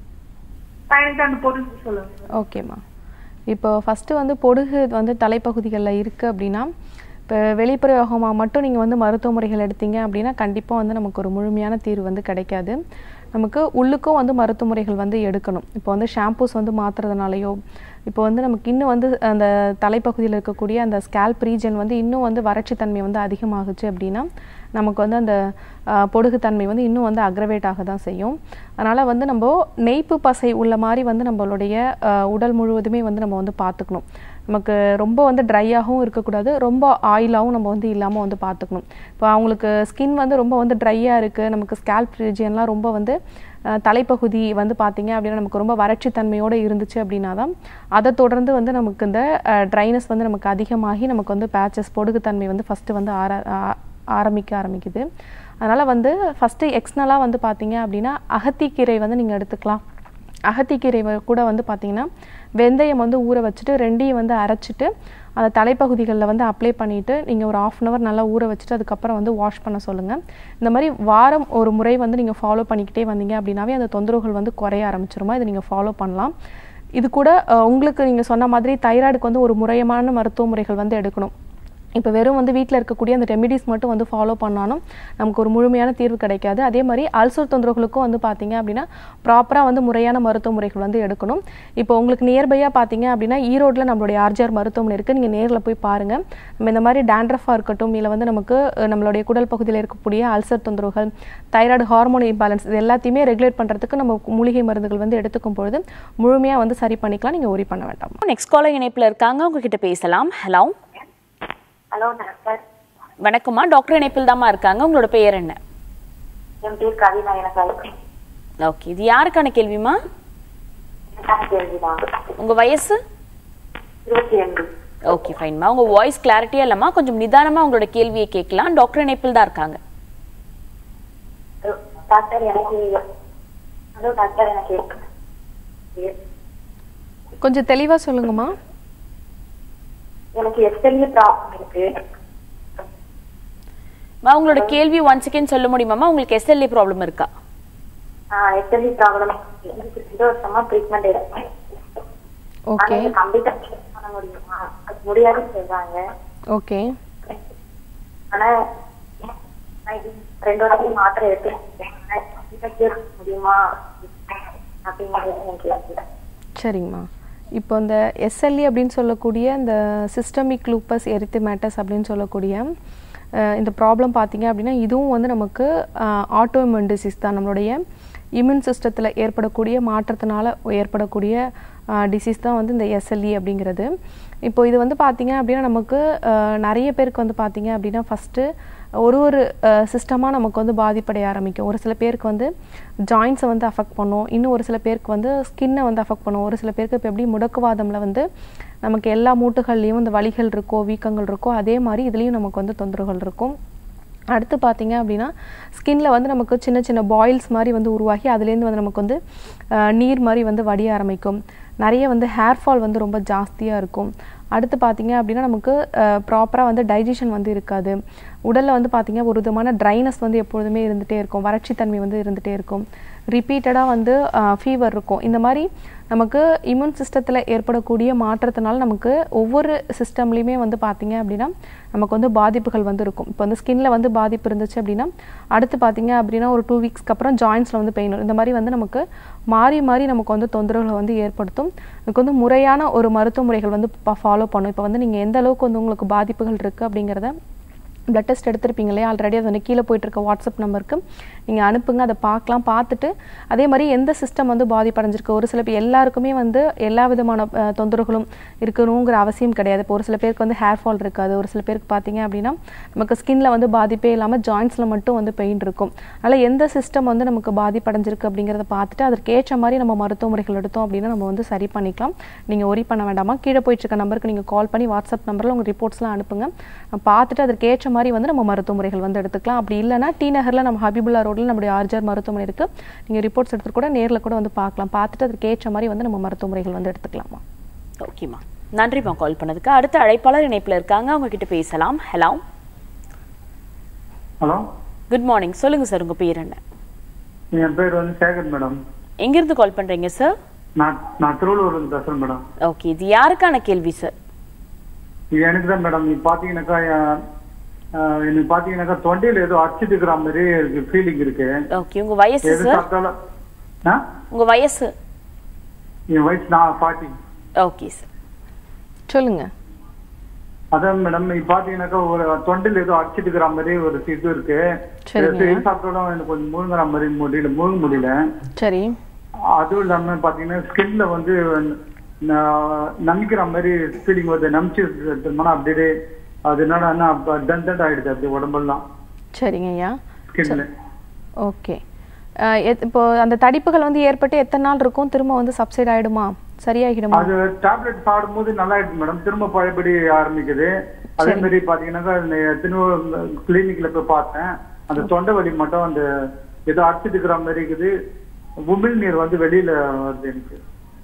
பையனுக்கு அந்த பொருள் சொல்லுங்க ஓகேம்மா இப்போ ஃபஸ்ட்டு வந்து பொடுகு வந்து தலைப்பகுதிகளில் இருக்குது அப்படின்னா இப்போ வெளிப்பிரயோகமாக மட்டும் நீங்கள் வந்து மருத்துவ முறைகள் எடுத்தீங்க அப்படின்னா கண்டிப்பாக வந்து நமக்கு ஒரு முழுமையான தீர்வு வந்து கிடைக்காது நமக்கு உள்ளுக்கும் வந்து மருத்துவ முறைகள் வந்து எடுக்கணும் இப்போ வந்து ஷாம்பூஸ் வந்து மாற்றுறதுனாலையோ இப்போ வந்து நமக்கு இன்னும் வந்து அந்த தலைப்பகுதியில் இருக்கக்கூடிய அந்த ஸ்கேல்ப் ரீஜன் வந்து இன்னும் வந்து வறட்சி தன்மை வந்து அதிகமாகுச்சு அப்படின்னா நமக்கு வந்து அந்த ஆஹ், பொடுகு தன்மை வந்து இன்னும் வந்து அக்ரவேட் ஆக தான் செய்யும் அதனால் வந்து நம்ம நெய்ப்பு பசை உள்ள மாதிரி வந்து நம்மளுடைய ஆஹ், உடல் முழுவதுமே வந்து நம்ம வந்து பார்த்துக்கணும் நமக்கு ரொம்ப வந்து ட்ரையாகவும் இருக்கக்கூடாது ரொம்ப ஆயிலாகவும் நம்ம வந்து இல்லாமல் வந்து பார்த்துக்கணும் இப்போ அவங்களுக்கு ஸ்கின் வந்து ரொம்ப வந்து ட்ரையாக இருக்குது நமக்கு ஸ்கேல்ப் ரீஜியன்லாம் ரொம்ப வந்து அஹ், தலைப்பகுதி வந்து பார்த்தீங்க அப்படின்னா நமக்கு ரொம்ப வறட்சி தன்மையோடு இருந்துச்சு அப்படின்னா தான் அதை தொடர்ந்து வந்து நமக்கு இந்த ட்ரைனஸ் வந்து நமக்கு அதிகமாகி நமக்கு வந்து பேச்சஸ் பொடுகுத்தன்மை வந்து ஃபஸ்ட்டு வந்து ஆர ஆ- ஆரம்பிக்க ஆரம்பிக்குது அதனால் வந்து ஃபஸ்ட்டு எக்ஸ்னலாக வந்து பார்த்தீங்க அப்படின்னா அகத்திக்கீரை வந்து நீங்கள் எடுத்துக்கலாம் அகத்திக்கீரை வ- கூட வந்து பார்த்தீங்கன்னா வெந்தயம் வந்து ஊற வச்சுட்டு ரெண்டையும் வந்து அரைச்சிட்டு அந்த தலைப்பகுதிகளில் வந்து அப்ளை பண்ணிவிட்டு நீங்கள் ஒரு ஆஃப் அன் ஹவர் நல்லா ஊற வச்சுட்டு அதுக்கப்புறம் வந்து வாஷ் பண்ண சொல்லுங்கள் இந்த மாதிரி வாரம் ஒரு முறை வந்து நீங்கள் ஃபாலோ பண்ணிக்கிட்டே வந்தீங்க அப்படின்னாவே அந்த தொந்தரவுகள் வந்து குறைய ஆரம்பிச்சிருமா இதை நீங்கள் ஃபாலோ பண்ணலாம் இது கூட அஹ், உங்களுக்கு நீங்கள் சொன்ன மாதிரி தைராய்டுக்கு வந்து ஒரு முறையமான மருத்துவ முறைகள் வந்து எடுக்கணும் இப்போ வெறும் வந்து வீட்டில் இருக்கக்கூடிய அந்த ரெமிடிஸ் மட்டும் வந்து ஃபாலோ பண்ணாலும் நமக்கு ஒரு முழுமையான தீர்வு கிடைக்காது அதே மாதிரி அல்சர் தொந்தரவுகளுக்கும் வந்து பார்த்தீங்க அப்படின்னா ப்ராப்பராக வந்து முறையான மருத்துவ முறைகள் வந்து எடுக்கணும் இப்போ உங்களுக்கு நியர்பையாக பார்த்தீங்க அப்படின்னா ஈரோட்டில் நம்மளுடைய ஆர்ஜிஆர் மருத்துவமனை இருக்குது நீங்கள் நேரில் போய் பாருங்கள் நம்ம இந்த மாதிரி டேண்ட்ரஃபாக இருக்கட்டும் இல்லை வந்து நமக்கு அஹ், நம்மளுடைய குடல் பகுதியில் இருக்கக்கூடிய அல்சர் தொந்தரவுகள் தைராய்டு ஹார்மோன் இம்பேலன்ஸ் இது எல்லாத்தையுமே ரெகுலேட் பண்ணுறதுக்கு நம்ம மூலிகை மருந்துகள் வந்து எடுத்துக்கும் பொழுது முழுமையாக வந்து சரி பண்ணிக்கலாம் நீங்கள் ஒரி பண்ண வேண்டாம் நெக்ஸ்ட் காலர் இணைப்புல இருக்காங்க உங்ககிட்ட பேசலாம் ஹலோ ஹலோ டாக்டர் வணக்கம்மா டாக்டர் இணைப்பில் தாம்மா இருக்காங்க உங்களோட பெயர் என்ன என் பேர் கவினா எனக்கு ஓகே இது யாருக்கான கேள்விமா எனக்கான கேள்விதான் உங்க வயசு இருபத்தி ரெண்டு ஓகே ஃபைன்மா உங்க வாய்ஸ் கிளாரிட்டியா இல்லம்மா கொஞ்சம் நிதானமா உங்களோட கேள்வியை கேட்கலாம் டாக்டர் இணைப்பில் தான் இருக்காங்க டாக்டர் எனக்கு ஹலோ டாக்டர் எனக்கு கொஞ்சம் தெளிவாக சொல்லுங்கம்மா எனக்கு எஸ்எல்இ ப்ராப்ளம் இருக்கு மா உங்களோட கேள்வி ஒன் செகண்ட் சொல்ல முடியுமாம்மா உங்களுக்கு எஸ்எல்ஏ ப்ராப்ளம் இருக்கா எஸ்எல்இ ப்ராப்ளம் எனக்கு ரெண்டு வருஷமா ட்ரீட்மெண்ட் எடுப்பேன் ஆனா ஓகே இது கம்ப்ளீட்டா பண்ண முடியுமா அது முடியாதுன்னு சொல்றாங்க ஓகே ஆனா நான் இது ரெண்டு வருஷம் மாத்திரை எடுத்துருக்கேன் கம்ப்ளீட்டா cure பண்ண முடியுமா அப்படிங்கிறது எனக்கு கேள்வி. சரிங்கம்மா இப்போ இந்த எஸ்எல்இ அப்படின்னு சொல்லக்கூடிய இந்த சிஸ்டமிக் லூப்பஸ் எரித்தமேட்டஸ் அப்படின்னு சொல்லக்கூடிய அஹ், இந்த ப்ராப்ளம் பார்த்தீங்க அப்படின்னா இதுவும் வந்து நமக்கு ஆட்டோமின் டிசீஸ் தான் நம்மளுடைய இம்யூன் சிஸ்டத்தில் ஏற்படக்கூடிய மாற்றத்தினால ஏற்படக்கூடிய டிசீஸ் தான் வந்து இந்த எஸ்எல்இ அப்படிங்கிறது இப்போ இது வந்து பார்த்தீங்க அப்படின்னா நமக்கு அஹ், நிறைய பேருக்கு வந்து பார்த்தீங்க அப்படின்னா ஃபஸ்ட்டு ஒரு ஒரு சிஸ்டமாக நமக்கு வந்து பாதிப்படைய ஆரம்பிக்கும் ஒரு சில பேருக்கு வந்து ஜாயின்ஸை வந்து அஃபெக்ட் பண்ணும் இன்னும் ஒரு சில பேருக்கு வந்து ஸ்கின்னை வந்து அஃபெக்ட் பண்ணும் ஒரு சில பேருக்கு இப்போ எப்படி முடக்குவாதம்ல வந்து நமக்கு எல்லா மூட்டுகள்லேயும் இந்த வலிகள் இருக்கோ வீக்கங்கள் இருக்கோ அதே மாதிரி இதுலேயும் நமக்கு வந்து தொந்தரவுகள் இருக்கும் அடுத்து பார்த்தீங்க அப்படின்னா ஸ்கின்ல வந்து நமக்கு சின்ன சின்ன பாயில்ஸ் மாதிரி வந்து உருவாகி அதுலேருந்து வந்து நமக்கு வந்து அஹ், நீர் மாதிரி வந்து வடிய ஆரம்பிக்கும் நிறைய வந்து ஹேர் ஃபால் வந்து ரொம்ப ஜாஸ்தியாக இருக்கும் அடுத்து பார்த்தீங்க அப்படின்னா நமக்கு ப்ராப்பராக வந்து டைஜஷன் வந்து இருக்காது உடலில் வந்து பார்த்தீங்க ஒரு விதமான ட்ரைனஸ் வந்து எப்பொழுதுமே இருந்துகிட்டே இருக்கும் வறட்சி தன்மை வந்து இருந்துகிட்டே இருக்கும் ரிப்பீட்டடாக வந்து ஃபீவர் இருக்கும் இந்த மாதிரி நமக்கு இம்யூன் சிஸ்டத்தில் ஏற்படக்கூடிய மாற்றத்தினால நமக்கு ஒவ்வொரு சிஸ்டம்லேயுமே வந்து பார்த்தீங்க அப்படின்னா நமக்கு வந்து பாதிப்புகள் வந்து இருக்கும் இப்போ வந்து ஸ்கின்ல வந்து பாதிப்பு இருந்துச்சு அப்படின்னா அடுத்து பார்த்தீங்க அப்படின்னா ஒரு டூ வீக்ஸ்க்கு அப்புறம் ஜாயின்ஸில் வந்து பெயின் வரும் இந்த மாதிரி வந்து நமக்கு மாறி மாறி நமக்கு வந்து தொந்தரவுகளை வந்து ஏற்படுத்தும் இதுக்கு வந்து முறையான ஒரு மருத்துவ முறைகள் வந்து ஃபாலோ பண்ணும் இப்போ வந்து நீங்கள் எந்த அளவுக்கு வந்து உங்களுக்கு பாதிப்புகள் இருக்குது அப்படிங்கிறத பிளட் டெஸ்ட் எடுத்திருப்பீங்க இல்லையா ஆல்ரெடி அது வந்து கீழே போயிட்டு இருக்க வாட்ஸ்அப் நம்பருக்கு நீங்கள் அனுப்புங்க அதை பார்க்கலாம் பார்த்துட்டு அதே மாதிரி எந்த சிஸ்டம் வந்து பாதிப்படைஞ்சிருக்கு ஒரு சில பேர் எல்லாருக்குமே வந்து எல்லா விதமான அஹ், தொந்தரவுகளும் இருக்கணுங்கிற அவசியம் கிடையாது இப்போ ஒரு சில பேருக்கு வந்து ஹேர் ஃபால் இருக்காது ஒரு சில பேருக்கு பார்த்தீங்க அப்படின்னா நமக்கு ஸ்கின்ல வந்து பாதிப்பே இல்லாமல் ஜாயின்ஸில் மட்டும் வந்து பெயின் இருக்கும் அதனால் எந்த சிஸ்டம் வந்து நமக்கு பாதிப்படைஞ்சிருக்கு அப்படிங்கிறத பார்த்துட்டு அதற்கு ஏற்ற மாதிரி நம்ம மருத்துவ முறைகள் எடுத்தோம் அப்படின்னா நம்ம வந்து சரி பண்ணிக்கலாம் நீங்கள் ஒரி பண்ண வேண்டாமா கீழே போயிட்டு இருக்க நம்பருக்கு நீங்கள் கால் பண்ணி வாட்ஸ்அப் நம்பரில் உங்கள் ரிப்போர்ட்ஸ்லாம் அனுப்புங்க நான் பார்த்துட்டு அதற்கு ஏற்ற மாதிரி வந்து நம்ம மருத்துவ முறைகள் வந்து எடுத்துக்கலாம் அப்படி இல்லைன்னா டி நகரில் நம்ம ஹபிபுல்லா ரோட்டில் நம்முடைய ஆர்ஜர் மருத்துவமனை இருக்குது நீங்கள் ரிப்போர்ட்ஸ் எடுத்துட்டு கூட நேரில் கூட வந்து பார்க்கலாம் பார்த்துட்டு அதற்கு ஏற்ற மாதிரி வந்து நம்ம மருத்துவ முறைகள் வந்து எடுத்துக்கலாமா ஓகேம்மா நன்றிம்மா கால் பண்ணதுக்கு அடுத்த அழைப்பாளர் இணைப்புல இருக்காங்க அவங்க கிட்ட பேசலாம் ஹலோ ஹலோ குட் மார்னிங் சொல்லுங்க சார் உங்க பேர் என்ன என் பேர் வந்து சேகர் மேடம் எங்கிருந்து கால் பண்றீங்க சார் நான் நான் திருவள்ளூர்ல இருந்து பேசுறேன் மேடம் ஓகே இது யாருக்கான கேள்வி சார் இது எனக்கு தான் மேடம் நீ பாத்தீங்கன்னாக்கா என், ஆஹ், எனக்கு பாத்தீங்கன்னாக்கா தொண்டையில ஏதோ அடிச்சிட்டு இருக்கிற மாதிரி இருக்கு ஃபீலிங் இருக்கு ஓகே உங்க வயசு எது சார் சாப்பிட்டாலும் ஆ? உங்க வயசு என் வயசு நான் ஃபார்ட்டி ஓகே சார் சொல்லுங்க அதான் மேடம் நீ பாத்தீங்கன்னாக்கா ஒரு தொண்டையில ஏதோ அடிச்சிட்டு இருக்கிற மாதிரி ஒரு இது இருக்கு சரிங்க. எது சாப்பிட்டாலும் எனக்கு கொஞ்சம் முழுங்குற மாதிரி முடியல முழுங்க முடியல சரி அதுவும் இல்லாம பாத்தீங்கன்னா ஸ்கின்ல வந்து ந- நமிக்கிற மாதிரி ஃபீலிங் வருது நமிச்சு எடுத்தோம்னா அப்படியே அது என்னடா தன் தண்ட் ஆயிடுது அப்படி உடம்பெல்லாம் சரிங்க ஐயா ஸ்கின்ல ஓகே இப்போ அந்த தடிப்புகள் வந்து ஏற்பட்டு எத்தனை நாள் இருக்கும் திரும்ப வந்து சப்சைட் ஆயிடுமா சரியாகிடுமா அது டேப்லெட் சாப்பிடும்போது நல்லா ஆயிடுச்சு மேடம் திரும்ப பழையபடி ஆரம்பிக்குது அதே மாதிரி பாத்தீங்கன்னாக்கா இந்த திரும்ப கிளினிக்ல போய் பார்த்தேன் அந்த தொண்டை வலி மட்டும் அந்த ஏதோ அடிச்சிட்டு இருக்கிற மாதிரி இருக்குது உமிழ் நீர் வந்து வெளியில வருது எனக்கு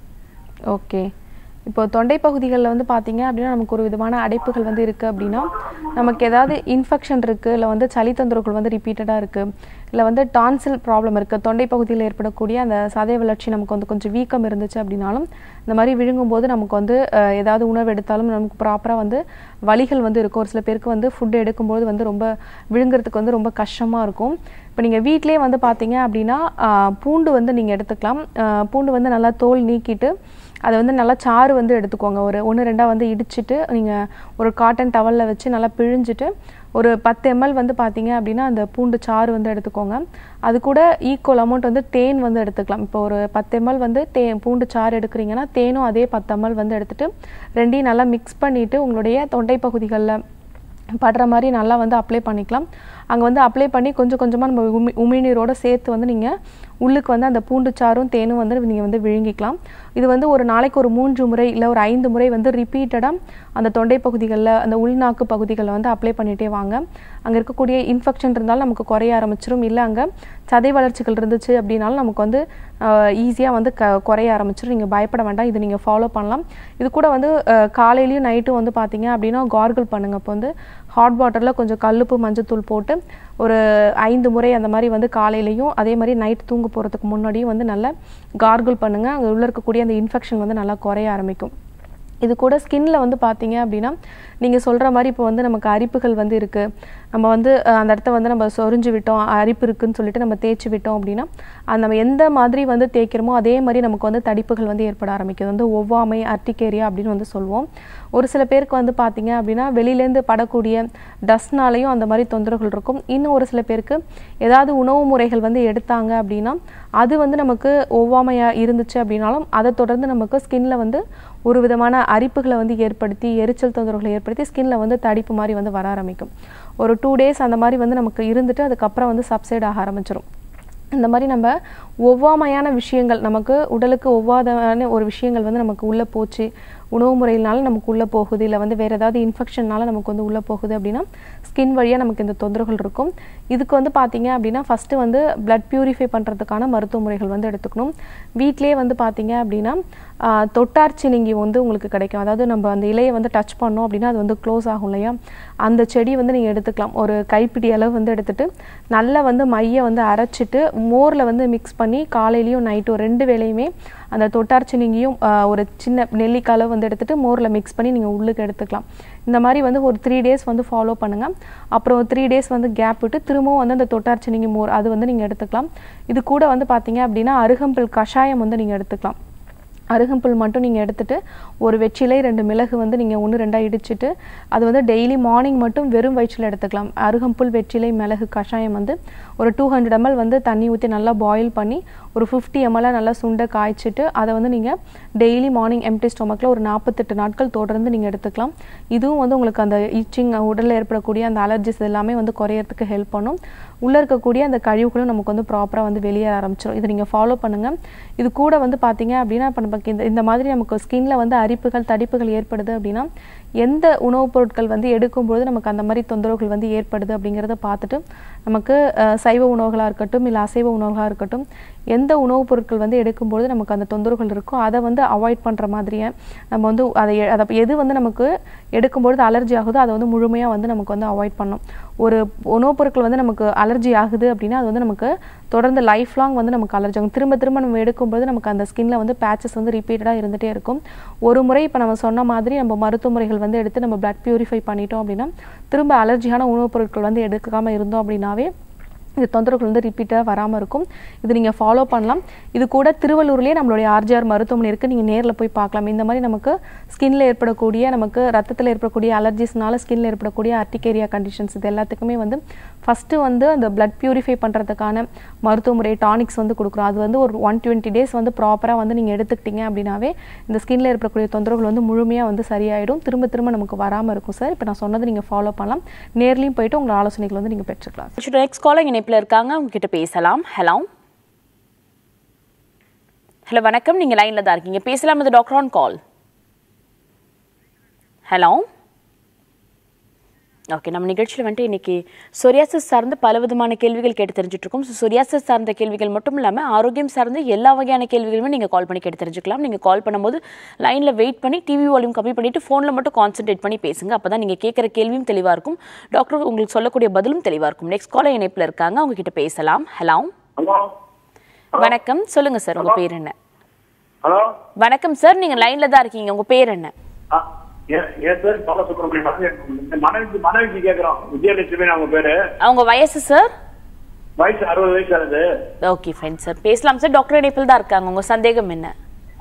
ஓகே இப்போ தொண்டை பகுதிகளில் வந்து பார்த்தீங்க அப்படின்னா நமக்கு ஒரு விதமான அடைப்புகள் வந்து இருக்குது அப்படின்னா நமக்கு ஏதாவது இன்ஃபெக்ஷன் இருக்குது இல்லை வந்து சளி தொந்தரவுகள் வந்து ரிப்பீட்டடாக இருக்குது இல்லை வந்து டான்சில் ப்ராப்ளம் இருக்குது தொண்டை பகுதியில் ஏற்படக்கூடிய அந்த சதை வளர்ச்சி நமக்கு வந்து கொஞ்சம் வீக்கம் இருந்துச்சு அப்படின்னாலும் இந்த மாதிரி விழுங்கும்போது நமக்கு வந்து அஹ், ஏதாவது உணவு எடுத்தாலும் நமக்கு ப்ராப்பராக வந்து வலிகள் வந்து இருக்கும் ஒரு சில பேருக்கு வந்து ஃபுட் எடுக்கும்போது வந்து ரொம்ப விழுங்குறதுக்கு வந்து ரொம்ப கஷ்டமாக இருக்கும் இப்போ நீங்கள் வீட்டிலேயே வந்து பார்த்தீங்க அப்படின்னா ஆஹ், பூண்டு வந்து நீங்கள் எடுத்துக்கலாம் ஆஹ், பூண்டு வந்து நல்லா தோல் நீக்கிட்டு அதை வந்து நல்லா சாறு வந்து எடுத்துக்கோங்க ஒரு ஒன்று ரெண்டாக வந்து இடிச்சிட்டு நீங்கள் ஒரு காட்டன் டவலில் வச்சு நல்லா பிழிஞ்சிட்டு ஒரு பத்து எம்எல் வந்து பார்த்தீங்க அப்படின்னா அந்த பூண்டு சாறு வந்து எடுத்துக்கோங்க அது கூட ஈக்குவல் அமௌண்ட் வந்து தேன் வந்து எடுத்துக்கலாம் இப்போ ஒரு பத்து எம்எல் வந்து தே பூண்டு சாறு எடுக்கிறீங்கன்னா தேனும் அதே பத்து எம்எல் வந்து எடுத்துட்டு ரெண்டையும் நல்லா மிக்ஸ் பண்ணிவிட்டு உங்களுடைய தொண்டை பகுதிகளில் படுற மாதிரி நல்லா வந்து அப்ளை பண்ணிக்கலாம் அங்கே வந்து அப்ளை பண்ணி கொஞ்சம் கொஞ்சமாக நம்ம உமி உமிழ்நீரோட சேர்த்து வந்து நீங்கள் உள்ளுக்கு வந்து அந்த பூண்டு சாறும் தேனும் வந்து நீங்கள் வந்து விழுங்கிக்கலாம் இது வந்து ஒரு நாளைக்கு ஒரு மூன்று முறை இல்லை ஒரு ஐந்து முறை வந்து ரிப்பீட்டடாக அந்த தொண்டை பகுதிகளில் அந்த உள்நாக்கு பகுதிகளில் வந்து அப்ளை பண்ணிகிட்டே வாங்க அங்கே இருக்கக்கூடிய இன்ஃபெக்ஷன் இருந்தாலும் நமக்கு குறைய ஆரம்பிச்சிரும் இல்லை அங்கே சதை வளர்ச்சிகள் இருந்துச்சு அப்படின்னாலும் நமக்கு வந்து ஈஸியாக வந்து க குறைய ஆரம்பிச்சிடும் நீங்கள் பயப்பட வேண்டாம் இது நீங்கள் ஃபாலோ பண்ணலாம் இது கூட வந்து அஹ், காலையிலயும் நைட்டும் வந்து பார்த்தீங்க அப்படின்னா கார்கிள் பண்ணுங்க இப்போ வந்து ஹாட் வாட்டரில் கொஞ்சம் கல்லுப்பு மஞ்சத்தூள் போட்டு ஒரு ஐந்து முறை அந்த மாதிரி வந்து காலையிலையும் அதே மாதிரி நைட் தூங்க போகிறதுக்கு முன்னாடியும் வந்து நல்லா கார்கிள் பண்ணுங்கள் அங்கே உள்ள இருக்கக்கூடிய அந்த இன்ஃபெக்ஷன் வந்து நல்லா குறைய ஆரம்பிக்கும் இது கூட ஸ்கின்ல வந்து பார்த்தீங்க அப்படின்னா நீங்கள் சொல்கிற மாதிரி இப்போ வந்து நமக்கு அரிப்புகள் வந்து இருக்குது நம்ம வந்து அஹ், அந்த இடத்த வந்து நம்ம சொரிஞ்சு விட்டோம் அரிப்பு இருக்குன்னு சொல்லிட்டு நம்ம தேய்ச்சி விட்டோம் அப்படின்னா அது நம்ம எந்த மாதிரி வந்து தேய்க்கிறோமோ அதே மாதிரி நமக்கு வந்து தடிப்புகள் வந்து ஏற்பட ஆரம்பிக்குது வந்து ஒவ்வாமை அர்டிகேரியா அப்படின்னு வந்து சொல்லுவோம் ஒரு சில பேருக்கு வந்து பார்த்தீங்க அப்படின்னா வெளியிலேருந்து படக்கூடிய டஸ்ட்னாலையும் அந்த மாதிரி தொந்தரவுகள் இருக்கும் இன்னும் ஒரு சில பேருக்கு ஏதாவது உணவு முறைகள் வந்து எடுத்தாங்க அப்படின்னா அது வந்து நமக்கு ஒவ்வாமையாக இருந்துச்சு அப்படின்னாலும் அதை தொடர்ந்து நமக்கு ஸ்கின்ல வந்து ஒரு விதமான அரிப்புகளை வந்து ஏற்படுத்தி எரிச்சல் தொந்தரவுகளை ஏற்படுத்தி ஸ்கின்ல வந்து தடிப்பு மாதிரி வந்து வர ஆரம்பிக்கும் ஒரு டூ டேஸ் அந்த மாதிரி வந்து நமக்கு இருந்துட்டு அதுக்கப்புறம் வந்து சப்சைட் ஆக ஆரம்பிச்சிடும் இந்த மாதிரி நம்ம ஒவ்வாமையான விஷயங்கள் நமக்கு உடலுக்கு ஒவ்வாதான ஒரு விஷயங்கள் வந்து நமக்கு உள்ளே போச்சு உணவு முறையினால நமக்கு உள்ளே போகுது இல்லை வந்து வேறு ஏதாவது இன்ஃபெக்ஷன்னால நமக்கு வந்து உள்ளே போகுது அப்படின்னா ஸ்கின் வழியாக நமக்கு இந்த தொந்தரவுகள் இருக்கும் இதுக்கு வந்து பார்த்தீங்க அப்படின்னா ஃபஸ்ட்டு வந்து blood பியூரிஃபை பண்ணுறதுக்கான மருத்துவ முறைகள் வந்து எடுத்துக்கணும் வீட்டிலேயே வந்து பார்த்தீங்க அப்படின்னா ஆஹ், தொட்டார்ச்சினிங்கி வந்து உங்களுக்கு கிடைக்கும் அதாவது நம்ம அந்த இலையை வந்து டச் பண்ணோம் அப்படின்னா அது வந்து க்ளோஸ் ஆகும் இல்லையா அந்த செடி வந்து நீங்கள் எடுத்துக்கலாம் ஒரு கைப்பிடி அளவு வந்து எடுத்துட்டு நல்லா வந்து மையை வந்து அரைச்சிட்டு மோரில் வந்து மிக்ஸ் பண்ணி காலையிலையும் நைட்டும் ரெண்டு வேளையுமே அந்த தொட்டார்ச்சினிங்கியும் ஆஹ், ஒரு சின்ன நெல்லிக்காய் அளவு வந்து எடுத்துட்டு மோரில் மிக்ஸ் பண்ணி நீங்கள் உள்ளுக்கு எடுத்துக்கலாம் இந்த மாதிரி வந்து ஒரு த்ரீ டேஸ் வந்து ஃபாலோ பண்ணுங்கள் அப்புறம் த்ரீ டேஸ் வந்து கேப் விட்டு திரும்பவும் வந்து அந்த தொட்டார்ச்சினிங்கி மோர் அது வந்து நீங்கள் எடுத்துக்கலாம் இது கூட வந்து பார்த்தீங்க அப்படின்னா அருகம்பில் கஷாயம் வந்து நீங்கள் எடுத்துக்கலாம் அருகம்புல் மட்டும் நீங்கள் எடுத்துட்டு ஒரு வெற்றிலை ரெண்டு மிளகு வந்து நீங்கள் ஒன்று ரெண்டாக இடிச்சிட்டு அது வந்து டெய்லி மார்னிங் மட்டும் வெறும் வயிற்றில் எடுத்துக்கலாம் அருகம்புல் வெற்றிலை மிளகு கஷாயம் வந்து ஒரு டூ ஹண்ட்ரட் எம்எல் வந்து தண்ணி ஊற்றி நல்லா பாயில் பண்ணி ஒரு ஃபிஃப்டி எம்எல்ல நல்லா சுண்டை காய்ச்சிட்டு அதை வந்து நீங்கள் டெய்லி மார்னிங் எம்டி ஸ்டொமக்கில் ஒரு நாற்பத்தெட்டு நாட்கள் தொடர்ந்து நீங்கள் எடுத்துக்கலாம் இதுவும் வந்து உங்களுக்கு அந்த இச்சிங் உடலில் ஏற்படக்கூடிய அந்த அலர்ஜிஸ் எல்லாமே வந்து குறையறதுக்கு ஹெல்ப் பண்ணும் உள்ளே இருக்கக்கூடிய அந்த கழிவுகளும் நமக்கு வந்து ப்ராப்பராக வந்து வெளியேற ஆரம்பிச்சிடும் இதை நீங்கள் ஃபாலோ பண்ணுங்கள் இது கூட வந்து பார்த்தீங்க அப்படின்னா இப்போ நமக்கு இந்த இந்த மாதிரி நமக்கு ஸ்கின்ல வந்து அரிப்புகள் தடிப்புகள் ஏற்படுது அப்படின்னா எந்த உணவுப் பொருட்கள் வந்து எடுக்கும்பொழுது நமக்கு அந்த மாதிரி தொந்தரவுகள் வந்து ஏற்படுது அப்படிங்கிறத பார்த்துட்டு நமக்கு அஹ், சைவ உணவுகளாக இருக்கட்டும் இல்லை அசைவ உணவுகளாக இருக்கட்டும் எந்த உணவுப் பொருட்கள் வந்து எடுக்கும்பொழுது நமக்கு அந்த தொந்தரவுகள் இருக்கோ அதை வந்து அவாய்ட் பண்ணுற மாதிரியே நம்ம வந்து அதை எ- அதை எது வந்து நமக்கு எடுக்கும்பொழுது அலர்ஜி ஆகுதோ அதை வந்து முழுமையாக வந்து நமக்கு வந்து அவாய்ட் பண்ணும் ஒரு உணவுப் பொருட்கள் வந்து நமக்கு அலர்ஜி ஆகுது அப்படின்னா அது வந்து நமக்கு தொடர்ந்து லைஃப் லாங் வந்து நமக்கு அலர்ஜி ஆகும் திரும்ப திரும்ப நம்ம எடுக்கும்போது நமக்கு அந்த ஸ்கின்ல வந்து பேச்சஸ் வந்து ரிப்பீட்டடாக இருந்துகிட்டே இருக்கும் ஒரு முறை இப்போ நம்ம சொன்ன மாதிரி நம்ம மருத்துவ முறைகள் வந்து எடுத்து நம்ம blood பியூரிஃபை பண்ணிட்டோம் அப்படின்னா திரும்ப அலர்ஜியான உணவுப் பொருட்கள் வந்து எடுக்காமல் இருந்தோம் அப்படின்னாவே இந்த தொந்தரவுகள் வந்து ரிப்பீட்டாக வராமல் இருக்கும் இது நீங்கள் ஃபாலோ பண்ணலாம் இது கூட திருவள்ளூர்லேயே நம்மளுடைய ஆர்ஜிஆர் மருத்துவமனை இருக்குது நீங்கள் நேரில் போய் பார்க்கலாம் இந்த மாதிரி நமக்கு ஸ்கின்ல ஏற்படக்கூடிய நமக்கு ரத்தத்தில் ஏற்படக்கூடிய அலர்ஜிஸ்னால ஸ்கின்ல ஏற்படக்கூடிய அர்டிகேரியா கண்டிஷன்ஸ் இது எல்லாத்துக்குமே வந்து ஃபஸ்ட்டு வந்து அந்த blood பியூரிஃபை பண்ணுறதுக்கான மருத்துவ முறை டானிக்ஸ் வந்து கொடுக்குறோம் அது வந்து ஒரு ஒன் டுவெண்ட்டி டேஸ் வந்து ப்ராப்பராக வந்து நீங்கள் எடுத்துக்கிட்டீங்க அப்படின்னாவே இந்த ஸ்கின்ல ஏற்படக்கூடிய தொந்தரவுகள் வந்து முழுமையாக வந்து சரியாயிடும் திரும்ப திரும்ப நமக்கு வராமல் இருக்கும் சார் இப்போ நான் சொன்னது நீங்கள் ஃபாலோ பண்ணலாம் நேர்லையும் போயிட்டு உங்கள் ஆலோசனைகள் வந்து நீங்கள் பெற்றுக்கலாம் நெக்ஸ்ட் காலர் இணைப்பில் இருக்காங்க அவங்க கிட்ட பேசலாம் ஹலோ ஹலோ வணக்கம் நீங்க லைன்ல தான் இருக்கீங்க பேசலாம் இது doctor on call hello okay நம்ம நிகழ்ச்சியில் வந்துட்டு இன்னைக்கு சொரியாசிஸ் சார்ந்த பல விதமான கேள்விகள் கேட்டு தெரிஞ்சுட்டு இருக்கோம் ஸோ சொரியாசிஸ் சார்ந்த கேள்விகள் மட்டும் இல்லாமல் ஆரோக்கியம் சார்ந்த எல்லா வகையான கேள்விகளுமே நீங்கள் கால் பண்ணி கேட்டு தெரிஞ்சுக்கலாம் நீங்கள் கால் பண்ணும்போது லைனில் வெயிட் பண்ணி டிவி வால்யூம் கம்மி பண்ணிட்டு ஃபோனில் மட்டும் கான்சென்ட்ரேட் பண்ணி பேசுங்க அப்போ தான் நீங்கள் கேட்குற கேள்வியும் தெளிவாக இருக்கும் டாக்டர் உங்களுக்கு சொல்லக்கூடிய பதிலும் தெளிவாக இருக்கும் நெக்ஸ்ட் காலர் இணைப்பில் இருக்காங்க அவங்க கிட்ட பேசலாம் ஹலோ ஹலோ வணக்கம் சொல்லுங்க சார் உங்க பேர் என்ன ஹலோ வணக்கம் சார் நீங்க லைன்ல தான் இருக்கீங்க உங்க பேர் என்ன ஆ, என் என் பேர் பாலசுப்ரமணியன் இந்த மனைவி மனைவிக்கு கேட்குறோம் விஜயலட்சுமி அவங்க பேரு அவங்க வயசு சார் வயசு அறுபது வயசு ஆகுது ஓகே ஃபைன் சார் பேசலாம் சார் டாக்டர் இணைப்பில் தான் இருக்காங்க உங்க சந்தேகம் என்ன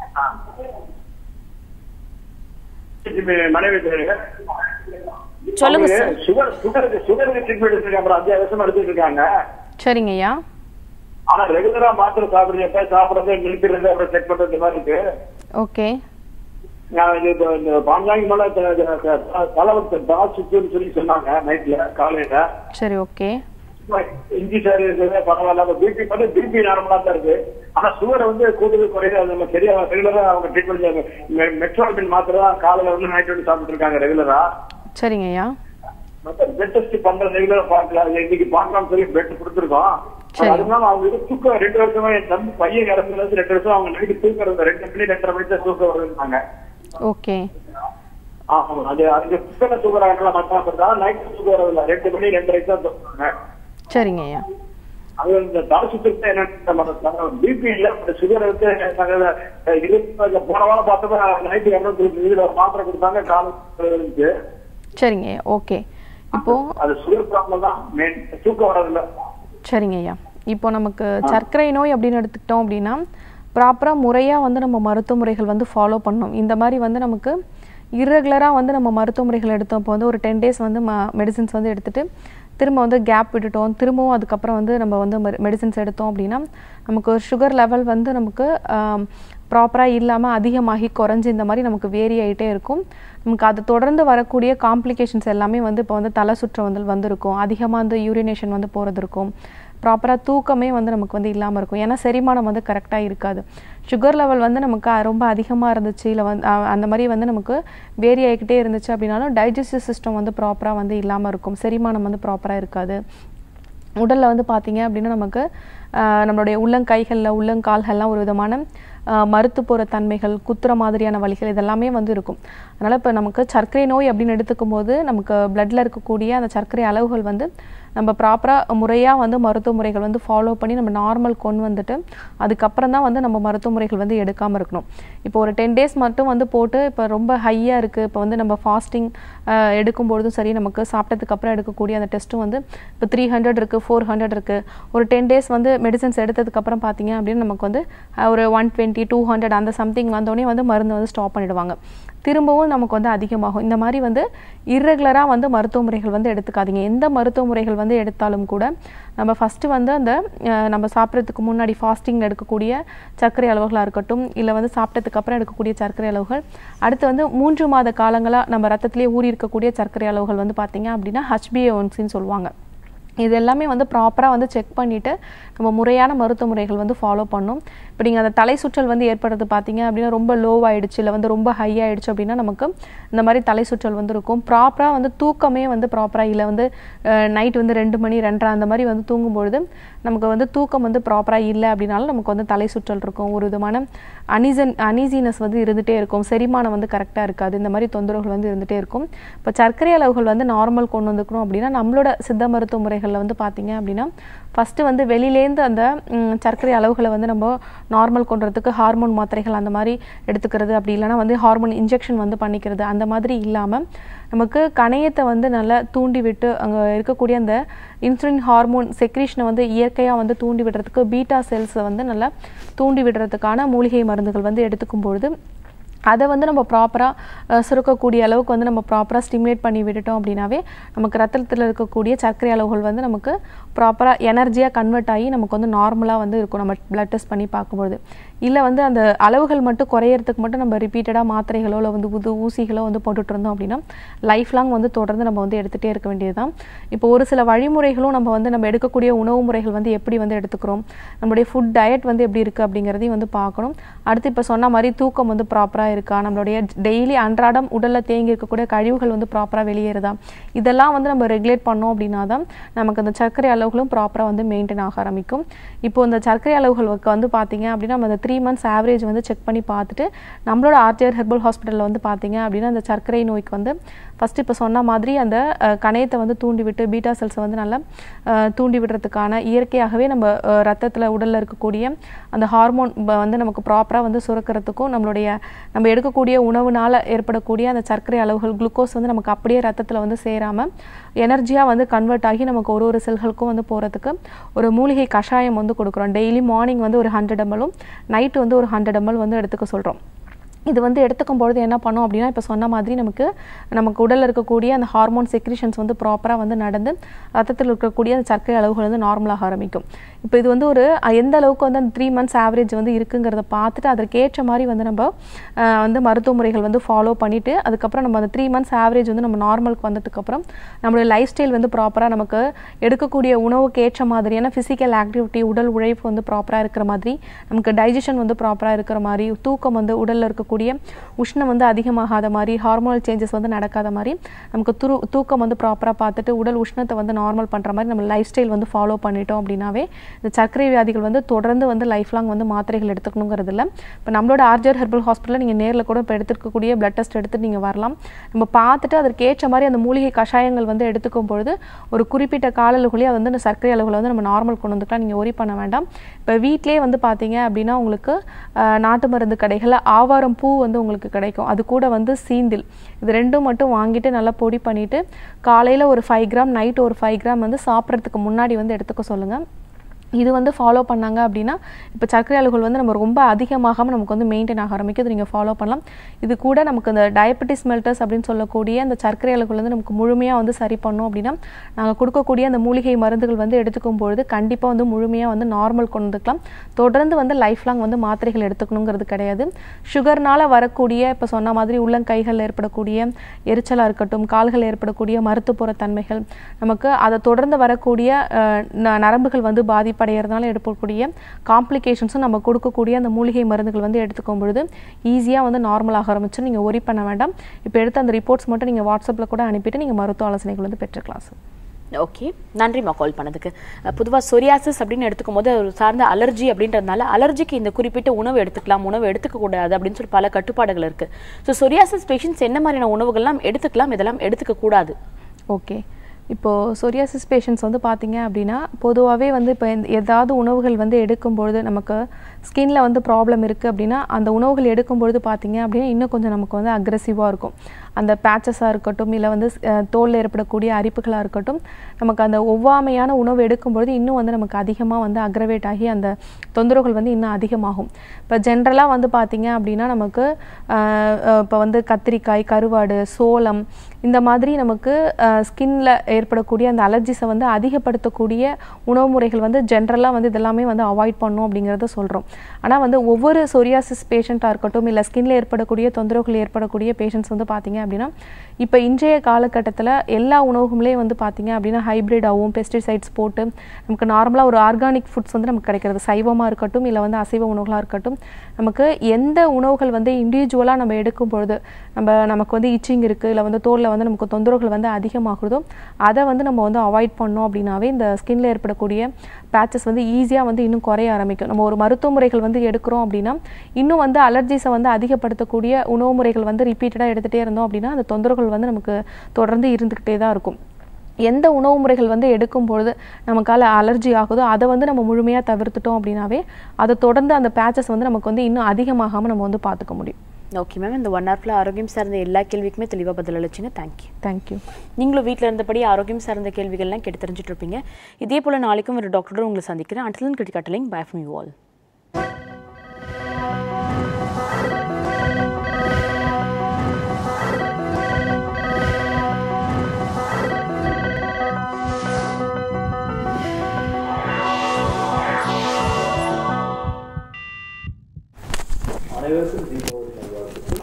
லட்சுமி மனைவி பேரு சொல்லுங்க அவங்க சார் சுகர் சுகருக்கு சுகருக்கு ட்ரீட்மெண்ட் எடுத்துருக்காங்க அப்புறம் அஞ்சு வருஷமா எடுத்துட்டு இருக்காங்க சரிங்க ஐயா ஆனா ரெகுலரா மாத்திரை சாப்பிடுறது எப்ப சாப்பிடுறது நிறுத்திடுறது அப்புறம் செக் பண்றது இந்த மாதிரி இருக்கு ஓகே நான் இது இந்த- இந்த பாஞ்சாங்கி மேல தலைவருக்கு தாசுன்னு சொல்லி சொன்னாங்க நைட்ல காலையில சரி ஓகே இஞ்சி சார் இருக்குது பரவாயில்ல பிபி பண்ணி பிபி நார்மலா தான் இருக்கு ஆனா சுகர் வந்து கூடுதல் குறையுது அது நம்ம சரியா ரெகுலரா அவங்க ட்ரீட்மெண்ட் மெட்ரோபின் மாத்திரை தான் காலையில வந்து நைட் வந்து சாப்பிட்டு இருக்காங்க ரெகுலரா சரிங்க ஐயா மத்த பெட் டெஸ்ட் பண்ற ரெகுலரா பார்க்கலாம் இன்னைக்கு பார்க்கலாம் சொல்லி பெட் கொடுத்துருக்கோம் சரி. அதனால அவங்க இது தூக்கம் ரெண்டு வருஷமா என் தம்பி பையன் இறந்ததுல இருந்து ரெண்டு வருஷம் அவங்க நைட்டு தூக்கம் வருது ரெண்டு மணி ரெண்டரை மணி தான் தூக்கம் வருதுன்னாங்க ஓகே ஆமா அது அதுக்கு புத்தக தூக்கம் ஆகலாம் மத்தா நைட் தூக்கம் வரதில்ல ரெண்டு மணி ரெண்டரைக்கு தான் தூக்குறாங்க சரிங்க ஐயா அது இந்த தாசுத்திற்கு என்ன பிபி இல்ல சுகர் வந்து நாங்க இருபது போன வாரம் பார்த்தப்ப நைட்டு இரநூத்தி இதுல ஒரு மாத்திரை கொடுத்தாங்க காலம் இருந்துச்சு சரிங்க ஐயா ஓகே இப்போ அது சுகர் ப்ராப்ளம் தான் மெயின் தூக்கம் வரதில்ல சரிங்க ஐயா இப்போ நமக்கு சர்க்கரை நோய் அப்படின்னு எடுத்துக்கிட்டோம் அப்படின்னா ப்ராப்பராக முறையாக வந்து நம்ம மருத்துவ முறைகள் வந்து ஃபாலோ பண்ணணும் இந்த மாதிரி வந்து நமக்கு இர்ரெகுலராக வந்து நம்ம மருத்துவ முறைகள் எடுத்தோம் இப்போ வந்து ஒரு டென் டேஸ் வந்து ம மெடிசின்ஸ் வந்து எடுத்துட்டு திரும்ப வந்து கேப் விட்டுட்டோம் திரும்பவும் அதுக்கப்புறம் வந்து நம்ம வந்து மெடிசின்ஸ் எடுத்தோம் அப்படின்னா நமக்கு சுகர் லெவல் வந்து நமக்கு ப்ராப்பராக இல்லாமல் அதிகமாகி குறைஞ்சி இந்த மாதிரி நமக்கு வேரி ஆகிட்டே இருக்கும் நமக்கு அது தொடர்ந்து வரக்கூடிய காம்ப்ளிகேஷன்ஸ் எல்லாமே வந்து இப்போ வந்து தலை சுற்று வந்து வந்திருக்கும் அதிகமாக வந்து யூரினேஷன் வந்து போகிறது இருக்கும் ப்ராப்பராக தூக்கமே வந்து நமக்கு வந்து இல்லாமல் இருக்கும் ஏன்னா செரிமானம் வந்து கரெக்டாக இருக்காது சுகர் லெவல் வந்து நமக்கு அ- ரொம்ப அதிகமாக இருந்துச்சு இல்லை வந்து அ- அந்த மாதிரி வந்து நமக்கு வேரி ஆகிக்கிட்டே இருந்துச்சு அப்படின்னாலும் டைஜஸ்டிவ் சிஸ்டம் வந்து ப்ராப்பராக வந்து இல்லாமல் இருக்கும் செரிமானம் வந்து ப்ராப்பராக இருக்காது உடலில் வந்து பார்த்தீங்க அப்படின்னா நமக்கு ஆஹ், நம்மளுடைய உள்ளங்கைகளில் உள்ளங்கால்கள்லாம் ஒரு விதமான மறுத்து போகிற தன்மைகள் குத்துற மாதிரியான வலிகள் இதெல்லாமே வந்து இருக்கும் அதனால் இப்போ நமக்கு சர்க்கரை நோய் அப்படின்னு எடுத்துக்கும் போது நமக்கு பிளட்டில் இருக்கக்கூடிய அந்த சர்க்கரை அளவுகள் வந்து நம்ம ப்ராப்பராக முறையாக வந்து மருத்துவ முறைகள் வந்து ஃபாலோ பண்ணி நம்ம நார்மல் கொண்டு வந்துட்டு அதுக்கப்புறம் தான் வந்து நம்ம மருத்துவ முறைகள் வந்து எடுக்காமல் இருக்கணும் இப்போ ஒரு டென் டேஸ் மட்டும் வந்து போட்டு இப்போ ரொம்ப ஹையாக இருக்குது இப்போ வந்து நம்ம ஃபாஸ்டிங் எடுக்கும்பொழுதும் சரி நமக்கு சாப்பிட்டதுக்கு அப்புறம் எடுக்கக்கூடிய அந்த டெஸ்ட்டும் வந்து இப்போ த்ரீ ஹண்ட்ரட் இருக்குது ஃபோர் ஹண்ட்ரட் இருக்குது ஒரு டென் டேஸ் வந்து மெடிசன்ஸ் எடுத்ததுக்கப்புறம் பார்த்தீங்க அப்படின்னு நமக்கு வந்து அஹ், ஒரு ஒன் டுவெண்ட்டி டூ ஹண்ட்ரட் அந்த சம்திங் வந்தோடனே வந்து மருந்து வந்து ஸ்டாப் பண்ணிடுவாங்க திரும்பவும் நமக்கு வந்து அதிகமாகும் இந்த மாதிரி வந்து இர்ரெகுலராக வந்து மருத்துவ முறைகள் வந்து எடுத்துக்காதீங்க எந்த மருத்துவ முறைகள் வந்து எடுத்தாலும் கூட நம்ம ஃபஸ்ட்டு வந்து அந்த அஹ், நம்ம சாப்பிட்றதுக்கு முன்னாடி ஃபாஸ்டிங் எடுக்கக்கூடிய சர்க்கரை அளவுகளாக இருக்கட்டும் இல்லை வந்து சாப்பிட்டதுக்கு அப்புறம் எடுக்கக்கூடிய சர்க்கரை அளவுகள் அடுத்து வந்து மூன்று மாத காலங்களாக நம்ம ரத்தத்திலே ஊறி இருக்கக்கூடிய சர்க்கரை அளவுகள் வந்து பார்த்தீங்க அப்படின்னா ஹச்பிஏஒன்சின்னு சொல்லுவாங்க இது எல்லாமே வந்து ப்ராப்பராக வந்து செக் பண்ணிவிட்டு நம்ம முறையான மருத்துவ முறைகள் வந்து ஃபாலோ பண்ணணும் இப்போ நீங்கள் அந்த தலை சுற்றல் வந்து ஏற்படுறது பார்த்தீங்க அப்படின்னா ரொம்ப லோ ஆயிடுச்சு இல்லை வந்து ரொம்ப ஹை ஆயிடுச்சு அப்படின்னா நமக்கு இந்த மாதிரி தலை சுற்றல் வந்து இருக்கும் ப்ராப்பராக வந்து தூக்கமே வந்து ப்ராப்பராக இல்லை வந்து நைட் வந்து ரெண்டு மணி ரெண்டரை அந்த மாதிரி வந்து தூங்கும்பொழுது நமக்கு வந்து தூக்கம் வந்து ப்ராப்பராக இல்லை அப்படின்னாலும் நமக்கு வந்து தலை சுற்றல் இருக்கும் ஒரு விதமான அனிசன் அனீசினஸ் வந்து இருந்துகிட்டே இருக்கும் செரிமானம் வந்து கரெக்டாக இருக்காது இந்த மாதிரி தொந்தரவுகள் வந்து இருந்துகிட்டே இருக்கும் இப்போ சர்க்கரை அளவுகள் வந்து நார்மல் கொண்டு வந்துக்கணும் அப்படின்னா நம்மளோட சித்த மருத்துவ முறைகளில் வந்து பார்த்தீங்க அப்படின்னா ஃபஸ்ட்டு வந்து வெளியிலேருந்து அந்த ம், சர்க்கரை அளவுகளை வந்து நம்ம நார்மல் கொண்டுறதுக்கு ஹார்மோன் மாத்திரைகள் அந்த மாதிரி எடுத்துக்கிறது அப்படி இல்லைன்னா வந்து ஹார்மோன் இன்ஜெக்ஷன் வந்து பண்ணிக்கிறது அந்த மாதிரி இல்லாமல் நமக்கு கணையத்தை வந்து நல்லா தூண்டி விட்டு அங்கே இருக்கக்கூடிய அந்த இன்சுலின் ஹார்மோன் செக்ரீஷனை வந்து இயற்கையாக வந்து தூண்டி விடுறதுக்கு பீட்டா செல்ஸை வந்து நல்லா தூண்டி விடுறதுக்கான மூலிகை மருந்துகள் வந்து எடுத்துக்கும் பொழுது அதை வந்து நம்ம ப்ராப்பராக சுருக்கக்கூடிய அளவுக்கு வந்து நம்ம ப்ராப்பராக ஸ்டிமுலேட் பண்ணி விட்டுட்டோம் அப்படின்னாவே நமக்கு ரத்தத்தில் இருக்கக்கூடிய சர்க்கரை அளவுகள் வந்து நமக்கு ப்ராப்பராக எனர்ஜியாக கன்வெர்ட் ஆகி நமக்கு வந்து நார்மலாக வந்து இருக்கும் நம்ம பிளட் டெஸ்ட் பண்ணி பார்க்கும்பொழுது இல்லை வந்து அந்த அளவுகள் மட்டும் குறையறதுக்கு மட்டும் நம்ம ரிப்பீட்டடாக மாத்திரைகளோ இல்லை வந்து புது ஊசிகளோ வந்து போட்டுட்டு இருந்தோம் அப்படின்னா லைஃப் லாங் வந்து தொடர்ந்து நம்ம வந்து எடுத்துகிட்டே இருக்க வேண்டியதுதான் இப்போ ஒரு சில வழிமுறைகளும் நம்ம வந்து நம்ம எடுக்கக்கூடிய உணவு முறைகள் வந்து எப்படி வந்து எடுத்துக்கிறோம் நம்மளுடைய ஃபுட் டயட் வந்து எப்படி இருக்குது அப்படிங்கிறதையும் வந்து பார்க்கணும் அடுத்து இப்போ சொன்ன மாதிரி தூக்கம் வந்து ப்ராப்பராக இருக்கா நம்மளுடைய டெய்லி அன்றாடம் உடலில் தேங்கி இருக்கக்கூடிய கழிவுகள் வந்து ப்ராப்பராக வெளியேறுதா இதெல்லாம் வந்து நம்ம ரெகுலேட் பண்ணோம் அப்படின்னா தான் நமக்கு அந்த சர்க்கரை அளவுகளும் ப்ராப்பராக வந்து மெயின்டைன் ஆக ஆரம்பிக்கும் இப்போ இந்த சர்க்கரை அளவுகளுக்கு வந்து பார்த்தீங்க அப்படின்னா நம்ம அந்த த்ரீ மந்த்ஸ் ஆவரேஜ் வந்து செக் பண்ணி பார்த்துட்டு நம்மளோட ஆர்டிஆர் ஹெர்பல் ஹாஸ்பிட்டலில் வந்து பார்த்தீங்க அப்படின்னா அந்த சர்க்கரை நோய்க்கு வந்து ஃபஸ்ட்டு இப்போ சொன்ன மாதிரி அந்த அஹ், கணையத்தை வந்து தூண்டி விட்டு பீட்டா செல்ஸை வந்து நல்லா அஹ், தூண்டி விடுறதுக்கான இயற்கையாகவே நம்ம ரத்தத்தில் உடலில் இருக்கக்கூடிய அந்த ஹார்மோன் வந்து நமக்கு ப்ராப்பராக வந்து சுரக்கிறதுக்கும் நம்மளுடைய நம்ம எடுக்கக்கூடிய உணவுனால ஏற்படக்கூடிய அந்த சர்க்கரை அளவுகள் குளுக்கோஸ் வந்து நமக்கு அப்படியே ரத்தத்தில் வந்து சேராமல் எனர்ஜியாக வந்து கன்வெர்ட் ஆகி நமக்கு ஒரு ஒரு செல்களுக்கும் வந்து போகிறதுக்கு ஒரு மூலிகை கஷாயம் வந்து கொடுக்குறோம் டெய்லி மார்னிங் வந்து ஒரு ஹண்ட்ரட் எம்எல்லும் நைட்டு வந்து ஒரு ஹண்ட்ரட் எம்எல் வந்து எடுத்துக்க சொல்கிறோம் இது வந்து எடுத்துக்கும் பொழுது என்ன பண்ணும் அப்படின்னா இப்போ சொன்ன மாதிரி நமக்கு நமக்கு உடலில் இருக்கக்கூடிய அந்த ஹார்மோன் செக்ரிஷன்ஸ் வந்து ப்ராப்பராக வந்து நடந்து ரத்தத்தில் இருக்கக்கூடிய அந்த சர்க்கரை அளவுகள் வந்து நார்மலாக ஆரம்பிக்கும் இப்போ இது வந்து ஒரு அஹ், எந்த அளவுக்கு வந்து அந்த த்ரீ மந்த்ஸ் ஆவரேஜ் வந்து இருக்குங்கிறத பார்த்துட்டு அதற்கேற்ற மாதிரி வந்து நம்ம அஹ், வந்து மருத்துவ முறைகள் வந்து ஃபாலோ பண்ணிவிட்டு அதுக்கப்புறம் நம்ம அந்த த்ரீ மந்த்ஸ் ஆவரேஜ் வந்து நம்ம நார்மலுக்கு வந்ததுக்கப்புறம் நம்மளுடைய லைஃப் ஸ்டைல் வந்து ப்ராப்பராக நமக்கு எடுக்கக்கூடிய உணவுக்கு ஏற்ற மாதிரியான ஃபிசிக்கல் ஆக்டிவிட்டி உடல் உழைப்பு வந்து ப்ராப்பராக இருக்கிற மாதிரி நமக்கு டைஜஷன் வந்து ப்ராப்பராக இருக்கிற மாதிரி தூக்கம் வந்து உடலில் இருக்கக்கூடிய உஷ்ணம் வந்து அதிகமாகாத மாதிரி ஹார்மோனல் சேஞ்சஸ் வந்து நடக்காத மாதிரி நமக்கு துரு தூக்கம் வந்து ப்ராப்பராக பார்த்துட்டு உடல் உஷ்ணத்தை வந்து நார்மல் பண்ணுற மாதிரி நம்ம லைஃப் ஸ்டைல் வந்து ஃபாலோ பண்ணிட்டோம் அப்படின்னாவே இந்த சர்க்கரை வியாதிகள் வந்து தொடர்ந்து வந்து லைஃப் லாங் வந்து மாத்திரைகள் எடுத்துக்கணுங்கிறது இல்லை இப்போ நம்மளோட ஆர்ஜர் ஹெர்பல் ஹாஸ்பிட்டலில் நீங்கள் நேரில் கூட இப்போ எடுத்துருக்கக்கூடிய பிளட் டெஸ்ட் எடுத்து நீங்கள் வரலாம் நம்ம பார்த்துட்டு அதற்கு ஏற்ற மாதிரி அந்த மூலிகை கஷாயங்கள் வந்து எடுத்துக்கும் பொழுது ஒரு குறிப்பிட்ட கால அளவுலேயே வந்து இந்த சர்க்கரை அளவுகளை வந்து நம்ம நார்மல் கொண்டு வந்துக்கலாம் நீங்கள் ஒரி பண்ண வேண்டாம் இப்போ வீட்டிலே வந்து பார்த்தீங்க அப்படின்னா உங்களுக்கு ஆஹ், நாட்டு மருந்து கடைகளில் ஆவாரம் பூ வந்து உங்களுக்கு கிடைக்கும் அது கூட வந்து சீந்தில் இது ரெண்டும் மட்டும் வாங்கிட்டு நல்லா பொடி பண்ணிவிட்டு காலையில் ஒரு ஃபைவ் கிராம் நைட்டு ஒரு ஃபைவ் கிராம் வந்து சாப்பிட்றதுக்கு முன்னாடி வந்து எடுத்துக்க சொல்லுங்கள் இது வந்து ஃபாலோ பண்ணாங்க அப்படின்னா இப்போ சர்க்கரை அளவுகள் வந்து நம்ம ரொம்ப அதிகமாகாமல் நமக்கு வந்து மெயின்டைன் ஆக ஆரம்பிக்கும் இது நீங்கள் ஃபாலோ பண்ணலாம் இது கூட நமக்கு இந்த டயபெட்டிஸ் மெல்டர்ஸ் அப்படின்னு சொல்லக்கூடிய அந்த சர்க்கரை அளவுகள் வந்து நமக்கு முழுமையாக வந்து சரி பண்ணோம் அப்படின்னா நாங்கள் கொடுக்கக்கூடிய அந்த மூலிகை மருந்துகள் வந்து எடுத்துக்கும் பொழுது கண்டிப்பாக வந்து முழுமையாக வந்து நார்மல் கொண்டு வந்துக்கலாம் தொடர்ந்து வந்து லைஃப் லாங் வந்து மாத்திரைகள் எடுத்துக்கணுங்கிறது கிடையாது சுகர்னால வரக்கூடிய இப்போ சொன்ன மாதிரி உள்ளங்கைகளில் ஏற்படக்கூடிய எரிச்சலாக இருக்கட்டும் கால்கள் ஏற்படக்கூடிய மருத்துவப்புற தன்மைகள் நமக்கு அதை தொடர்ந்து வரக்கூடிய அஹ், ந- நரம்புகள் வந்து பாதிப்படைகிறதுனால ஏற்படக்கூடிய காம்ப்ளிகேஷன்ஸும் நம்ம கொடுக்கக்கூடிய அந்த மூலிகை மருந்துகள் வந்து எடுத்துக்கும் பொழுது ஈஸியாக வந்து நார்மல் ஆக ஆரம்பிச்சு நீங்கள் ஒரி பண்ண வேண்டாம் இப்போ எடுத்த அந்த ரிப்போர்ட்ஸ் மட்டும் நீங்கள் வாட்ஸ்அப்பில் கூட அனுப்பிட்டு நீங்கள் மருத்துவ ஆலோசனைகள் வந்து பெற்றுக்கலாம் சார் ஓகே நன்றிம்மா கால் பண்ணதுக்கு பொதுவாக சொரியாசிஸ் அப்படின்னு எடுத்துக்கும் போது ஒரு சார்ந்த அலர்ஜி அப்படின்றதுனால அலர்ஜிக்கு இந்த குறிப்பிட்ட உணவு எடுத்துக்கலாம் உணவு எடுத்துக்க கூடாது அப்படின்னு சொல்லி பல கட்டுப்பாடுகள் இருக்கு ஸோ சொரியாசிஸ் பேஷண்ட்ஸ் என்ன மாதிரியான உணவுகள்லாம் எடுத்துக்கலாம் இதெல்லாம் எடுத்துக்க கூடாது ஓகே இப்போது சொரியாசிஸ் பேஷண்ட்ஸ் வந்து பார்த்தீங்க அப்படின்னா பொதுவாகவே வந்து இப்போ ஏதாவது உணவுகள் வந்து எடுக்கும்பொழுது நமக்கு ஸ்கின்ல வந்து ப்ராப்ளம் இருக்குது அப்படின்னா அந்த உணவுகள் எடுக்கும்பொழுது பார்த்தீங்க அப்படின்னா இன்னும் கொஞ்சம் நமக்கு வந்து அக்ரெசிவாக இருக்கும் அந்த பேச்சஸாக இருக்கட்டும் இல்லை வந்து அஹ், தோல்ல ஏற்படக்கூடிய அரிப்புகளாக இருக்கட்டும் நமக்கு அந்த ஒவ்வாமையான உணவு எடுக்கும்பொழுது இன்னும் வந்து நமக்கு அதிகமாக வந்து அக்ரவேட் ஆகி அந்த தொந்தரவுகள் வந்து இன்னும் அதிகமாகும் இப்போ ஜென்ரலாக வந்து பார்த்தீங்க அப்படின்னா நமக்கு இப்போ வந்து கத்திரிக்காய் கருவாடு சோளம் இந்த மாதிரி நமக்கு ஸ்கின்ல ஏற்படக்கூடிய அந்த அலர்ஜிஸை வந்து அதிகப்படுத்தக்கூடிய உணவு முறைகள் வந்து ஜென்ரலாக வந்து இதெல்லாமே வந்து அவாய்ட் பண்ணும் அப்படிங்கிறத சொல்கிறோம் ஆனால் வந்து ஒவ்வொரு சொரியாசிஸ் பேஷண்ட்டாக இருக்கட்டும் இல்லை ஸ்கின்ல ஏற்படக்கூடிய தொந்தரவுகள் ஏற்படக்கூடிய பேஷண்ட்ஸ் வந்து பார்த்தீங்க அப்படின்னா இப்போ இன்றைய காலகட்டத்தில் எல்லா உணவுகளே வந்து பார்த்தீங்க அப்படின்னா ஹைப்ரிடாகவும் பெஸ்டிசைட்ஸ் போட்டு நமக்கு நார்மலாக ஒரு ஆர்கானிக் ஃபுட்ஸ் வந்து நமக்கு கிடைக்கிறது சைவமாக இருக்கட்டும் இல்லை வந்து அசைவ உணவுகளாக இருக்கட்டும் நமக்கு எந்த உணவுகள் வந்து இண்டிவிஜுவலாக நம்ம எடுக்கும் பொழுது நம்ம நமக்கு வந்து இச்சிங் இருக்குது இல்லை வந்து தோலில் வந்து நமக்கு தொந்தரவுகள் வந்து அதிகமாகுதோ அதை வந்து நம்ம வந்து அவாய்ட் பண்ணோம் அப்படின்னாவே இந்த ஸ்கின்ல ஏற்படக்கூடிய பேச்சஸ் வந்து ஈஸியாக வந்து இன்னும் குறைய ஆரம்பிக்கும் நம்ம ஒரு மருத்துவ முறைகள் வந்து எடுக்கிறோம் அப்படின்னா இன்னும் வந்து அலர்ஜிஸை வந்து அதிகப்படுத்தக்கூடிய உணவு முறைகள் வந்து ரிப்பீட்டடாக எடுத்துகிட்டே இருந்தோம் அப்படின்னா அந்த தொந்தரவுகள் வந்து நமக்கு தொடர்ந்து இருந்துக்கிட்டே தான் இருக்கும் எந்த உணவு முறைகள் வந்து எடுக்கும் பொழுது நமக்கால அலர்ஜி ஆகுதோ அதை வந்து நம்ம முழுமையாக தவிர்த்துட்டோம் அப்படின்னாவே அதை தொடர்ந்து அந்த பேச்சஸ் வந்து நமக்கு வந்து இன்னும் அதிகமாகாமல் நம்ம வந்து பார்த்துக்க முடியும் ஓகே மேம் இந்த ஒன் ஹவர்ல ஆரோக்கியம் சார்ந்த எல்லா கேள்விக்குமே தெளிவாக பதில் அளிச்சிங்க தேங்க்யூ தேங்க்யூ நீங்களும் வீட்டில் இருந்தபடி ஆரோக்கியம் சார்ந்த கேள்விகள்லாம் கேட்டு தெரிஞ்சுட்டு இருப்பீங்க இதே போல் நாளைக்கும் ஒரு டாக்டரோட உங்களை சந்திக்கிறேன் அட்லன் கிரிக்கெட்டலிங் பை ஃப்ரம் யூ ஆல் அனைவருக்கும் தீபம்